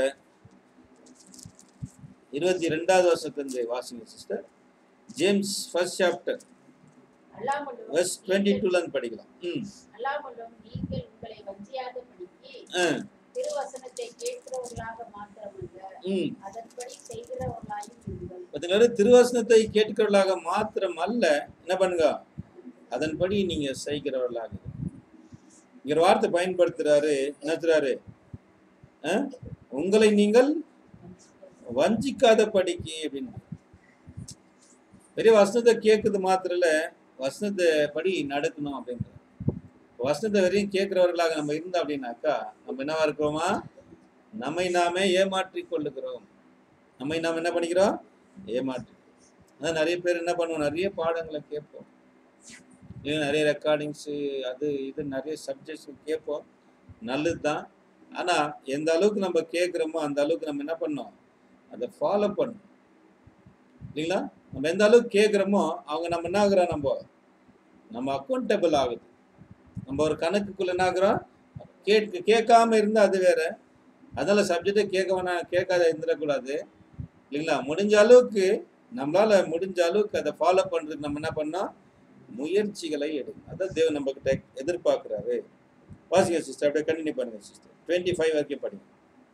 [SPEAKER 1] இருபத்தி ரெண்டாவது வருஷத்துலேருந்து வாசிங்க சிஸ்டர் ஜேம்ஸ் ஃபர்ஸ்ட் சாப்டர்
[SPEAKER 2] அல்லாமலும்
[SPEAKER 1] வெர்ஸ் டுவெண்ட்டி டூலேருந்து படிக்கலாம் ம்
[SPEAKER 2] அல்லாமலும் நீங்கள் உங்களை வஞ்சியாக படிக்கி
[SPEAKER 1] ஆ,
[SPEAKER 2] திருவசனத்தை கேட்கிறவர்களாக மாத்திரமல்ல
[SPEAKER 1] ம்
[SPEAKER 2] அதன்படி செய்கிறவர்களாயும் இருங்கள்
[SPEAKER 1] பார்த்தீங்களா திருவசனத்தை கேட்கிறவர்களாக மாத்திரம் அல்ல என்ன பண்ணுங்க அதன்படி நீங்க செய்கிறவர்களாக இருங்க. இங்க ஒரு வார்த்தை பயன்படுத்துறாரு என்னத்துறாரு அஹ்? உங்களை நீங்கள் வஞ்சிக்காத படிக்கு அப்படின்னு பெரிய வசனத்தை கேட்குறது மாத்திரம் இல்ல வசனத்தை படி நடக்கணும் அப்படின்ற வசனத்தை வரையும் கேட்கிறவர்களாக நம்ம இருந்தோம் அப்படின்னாக்கா நம்ம என்னவா இருக்கிறோமா நம்மை நாமே ஏமாற்றிக் கொள்ளுகிறோம் நம்மை நாம் என்ன பண்ணிக்கிறோம் ஏமாற்றி அதான் நிறைய பேர் என்ன பண்ணுவோம் நிறைய பாடங்களை கேட்போம் இல்லை நிறைய ரெக்கார்டிங்ஸு அது இது நிறைய சப்ஜெக்ட்ஸ் கேட்போம் நல்லது தான் ஆனால் எந்த அளவுக்கு நம்ம கேட்குறோமோ அந்த அளவுக்கு நம்ம என்ன பண்ணோம் அதை ஃபாலோ பண்ணணும் இல்லைங்களா நம்ம எந்த அளவுக்கு கேட்குறோமோ அவங்க நம்ம என்ன ஆகுறோம் நம்ம நம்ம அக்கௌண்டபிள் ஆகுது நம்ம ஒரு கணக்குக்குள்ள என்ன ஆகுறோம் கேட்க கேட்காம இருந்தால் அது வேற அதனால சப்ஜெக்டை கேட்க வேணாம் கேட்காத இருந்துடக்கூடாது இல்லைங்களா முடிஞ்ச அளவுக்கு நம்மளால முடிஞ்ச அளவுக்கு அதை ஃபாலோ பண்றதுக்கு நம்ம என்ன பண்ணோம் முயற்சிகளை எடுக்கணும் அதான் தேவன் நம்ம கிட்ட எதிர்பார்க்கிறாரு வாசிங்க சிஸ்டர் அப்படியே கண்டினியூ பண்ணுங்க சிஸ்டர் டுவெண்ட்டி ஃபைவ் வரைக்கும் படிங்க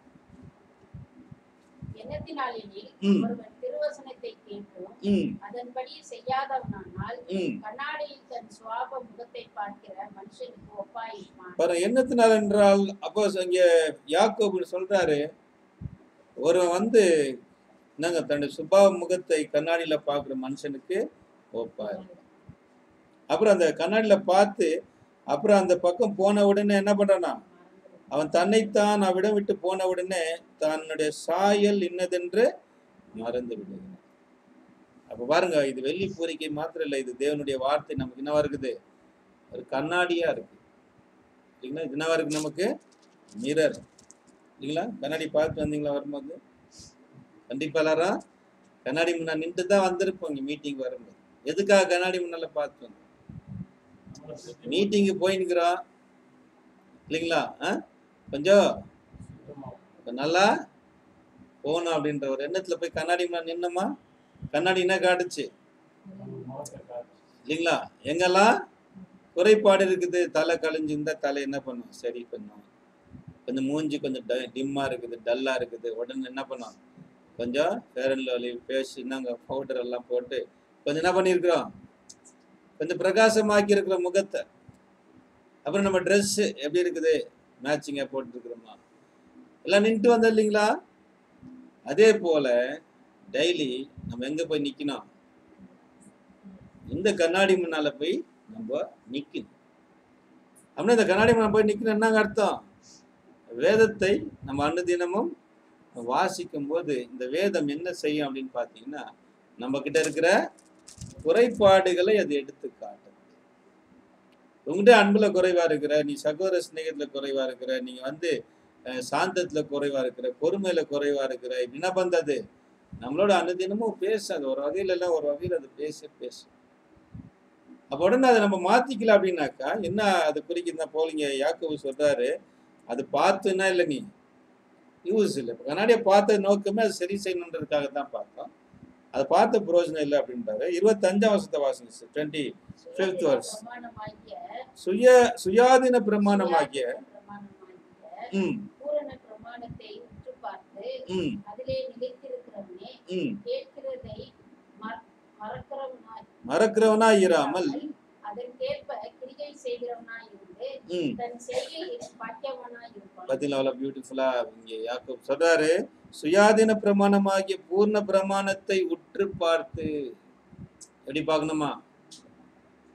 [SPEAKER 2] எண்ணத்தினாலெனில்
[SPEAKER 1] ம்.
[SPEAKER 2] ஒருவன் திருவசனத்தை கேட்டும்
[SPEAKER 1] ம்
[SPEAKER 2] அதன்படி செய்யாதவனானால்
[SPEAKER 1] ம்
[SPEAKER 2] கண்ணாடியில் தன் சுவாப முகத்தை பார்க்கிற மனுஷனுக்கு ஒப்பாயிருப்பான்
[SPEAKER 1] பாருங்க என்னத்தினால் என்றால் அப்போ இங்க யாக்கோபு சொல்றாரு ஒருவன் வந்து என்னங்க தன்னுடைய சுபாவ முகத்தை கண்ணாடியில பார்க்குற மனுஷனுக்கு ஒப்பாரு அப்புறம் அந்த கண்ணாடியில பார்த்து அப்புறம் அந்த பக்கம் போன உடனே என்ன பண்றானா அவன் தன்னைத்தான் அவ்விடம் விட்டு போன உடனே தன்னுடைய சாயல் இன்னதென்று மறந்து விடுகிறான் அப்ப பாருங்க இது வெள்ளி பூரிக்கை மாத்திரம் இல்லை இது தேவனுடைய வார்த்தை நமக்கு என்னவா இருக்குது ஒரு கண்ணாடியா இருக்கு இல்லைங்களா இது என்னவா இருக்கு நமக்கு மிரர் இல்லைங்களா கண்ணாடி பார்த்து வந்தீங்களா வரும்போது கண்டிப்பா எல்லாரும் கண்ணாடி முன்னா நின்று தான் வந்திருப்போம் இங்க மீட்டிங் வரும்போது எதுக்காக கண்ணாடி முன்னால பார்த்து வந்தோம் மீட்டிங்கு போயின்னுக்குறோம் இல்லைங்களா ஆ கொஞ்சம் இப்ப நல்லா போகணும் அப்படின்ற ஒரு எண்ணத்துல போய் கண்ணாடி முன்னாடி நின்னோமா கண்ணாடி என்ன காட்டுச்சு இல்லைங்களா எங்கெல்லாம் குறைபாடு இருக்குது தலை கழிஞ்சிருந்தா தலை என்ன பண்ணும் சரி பண்ணும் கொஞ்சம் மூஞ்சி கொஞ்சம் டிம்மா இருக்குது டல்லா இருக்குது உடனே என்ன பண்ணும் கொஞ்சம் ஃபேர் அண்ட் லவ்லி பேஸ் என்னங்க பவுடர் எல்லாம் போட்டு கொஞ்சம் என்ன பண்ணியிருக்கிறோம் கொஞ்சம் பிரகாசமாக்கி இருக்கிற முகத்தை அப்புறம் நம்ம Dress எப்படி இருக்குது மேட்சிங்காக போட்டுருக்குறோமா எல்லாம் நின்றுட்டு வந்தோம் இல்லைங்களா அதே போல டெய்லி நம்ம எங்க போய் நிக்கணும் இந்த கண்ணாடி முன்னால போய் நம்ம நிக்கணும் அப்படின்னா இந்த கண்ணாடி முன்னால போய் நிக்கணும் என்னங்க அர்த்தம் வேதத்தை நம்ம அனுதினமும் வாசிக்கும் போது இந்த வேதம் என்ன செய்யும் அப்படின்னு பார்த்தீங்கன்னா நம்ம கிட்ட இருக்கிற குறைபாடுகளை அது எடுத்து காட்டும் உங்ககிட்ட அன்புல குறைவா இருக்கிற நீ சகோதர சிநேகத்துல குறைவா இருக்கிற நீங்க வந்து அஹ், சாந்தத்துல குறைவா இருக்கிற பொறுமையில குறைவா இருக்கிற இப்படி என்ன பண்றது நம்மளோட அனுதினமும் பேசாது ஒரு வகையில எல்லாம் ஒரு வகையில அது பேச பேசும் அப்ப உடனே அதை நம்ம மாத்திக்கல அப்படின்னாக்கா என்ன அது குறிக்குதுன்னா போலிங்க யாக்கோபு சொல்றாரு அது பார்த்துன்னா இல்லை நீ யூஸ் இல்லை இப்போ கண்ணாடியை பார்த்த நோக்கமே அது சரி செய்யணுன்றதுக்காக தான் பார்த்தோம் அதை பார்த்த பிரயோஜனம் இல்லை அப்படின்றாரு இருபத்தஞ்சாம் வருஷத்தை வாசிங்க டுவெண்ட்டி Fifth verse.
[SPEAKER 2] பிரமாணமாகிய
[SPEAKER 1] சுய சுயாதீன பிரமாணமாகிய
[SPEAKER 2] பிரமாணமாகிய
[SPEAKER 1] ம்
[SPEAKER 2] பூரண பிரமாணத்தை உற்று பார்த்து
[SPEAKER 1] ம்
[SPEAKER 2] அதிலே நிலைத்திருக்கிறவனே
[SPEAKER 1] ம்
[SPEAKER 2] கேட்கிறதை மற- மறக்கிறவனாய்
[SPEAKER 1] மறக்கிறவனா இராமல்
[SPEAKER 2] அதற்கேற்ப கிரிகை செய்கிறவனாய் இருந்து
[SPEAKER 1] ம்
[SPEAKER 2] தன் செய்கையில் பாக்கியவனாய் இருப்பான்
[SPEAKER 1] பார்த்தீங்களா அவ்வளோ பியூட்டிஃபுல்லா இங்கே யாக்கோப் சொல்றாரு சுயாதீன பிரமாணமாகிய பூர்ண பிரமாணத்தை உற்று பார்த்து எப்படி பார்க்கணுமா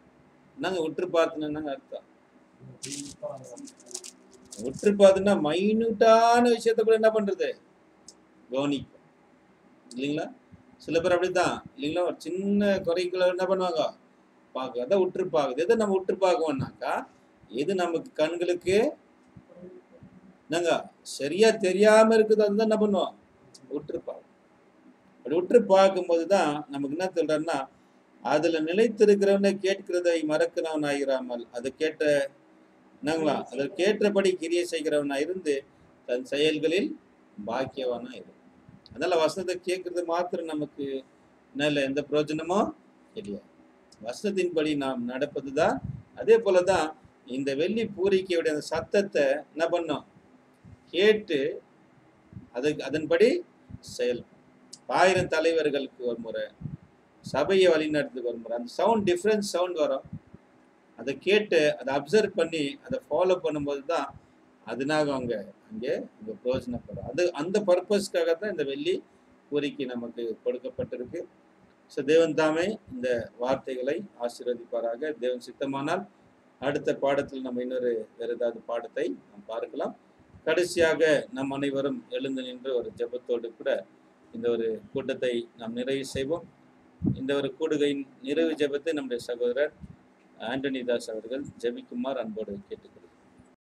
[SPEAKER 1] நாங்க உற்று பார்த்தோம்னாங்க அர்த்தம்
[SPEAKER 4] டீப்பா
[SPEAKER 1] உற்று பார்த்துன்னா மைன்யூட்டான விஷயத்த கூட என்ன பண்றது கவனிக்கும் இல்லைங்களா சில பேர் அப்படித்தான் இல்லைங்களா ஒரு சின்ன குறைகளை என்ன பண்ணுவாங்க பார்க்க அதான் உற்று பார்க்குது எதை நம்ம உற்று பார்க்கணும்னாக்கா எது நமக்கு கண்களுக்கு என்னங்க சரியா தெரியாம இருக்குது அதுதான் என்ன பண்ணுவோம் உற்று பார்க்கும் அப்படி உற்று பார்க்கும்போது தான் நமக்கு என்ன சொல்றேன்னா அதுல நிலைத்திருக்கிறவனை கேட்கிறதை மறக்கிறவன் ஆகிறாமல் அதை கேட்ட என்னங்களா அதற்கேற்றபடி கிரியை செய்கிறவனா இருந்து தன் செயல்களில் பாக்கியவானா இரு அதனால வசனத்தை கேட்கறது மாத்திரம் நமக்கு என்ன இல்லை எந்த பிரயோஜனமும் கிடையாது வசனத்தின்படி நாம் நடப்பது தான் அதே போல தான் இந்த வெள்ளி பூரிக்கையுடைய அந்த சத்தத்தை என்ன பண்ணோம் கேட்டு அதுக்கு அதன்படி செயல் ஆயிரம் தலைவர்களுக்கு ஒரு முறை சபையை வழிநடத்துக்கு ஒரு முறை அந்த சவுண்ட் டிஃப்ரெண்ட் சவுண்ட் வரும் அதை கேட்டு அதை அப்சர்வ் பண்ணி அதை ஃபாலோ பண்ணும்போது தான் அதனாக அவங்க அங்கே இங்கே பிரயோஜனப்படும் அது அந்த பர்பஸ்க்காக தான் இந்த வெள்ளி கோரிக்கை நமக்கு கொடுக்கப்பட்டிருக்கு ஸோ தேவன் தாமே இந்த வார்த்தைகளை ஆசீர்வதிப்பாராக தேவன் சித்தமானால் அடுத்த பாடத்தில் நம்ம இன்னொரு வேறு ஏதாவது பாடத்தை நாம் பார்க்கலாம் கடைசியாக நம் அனைவரும் எழுந்து நின்று ஒரு ஜெபத்தோடு கூட இந்த ஒரு கூட்டத்தை நாம் நிறைவு செய்வோம் இந்த ஒரு கூடுகையின் நிறைவு ஜெபத்தை நம்முடைய சகோதரர் ஆண்டனி தாஸ் அவர்கள் ஜெபிக்குமார் அன்போடு கேட்டுக்கொள்கிறேன்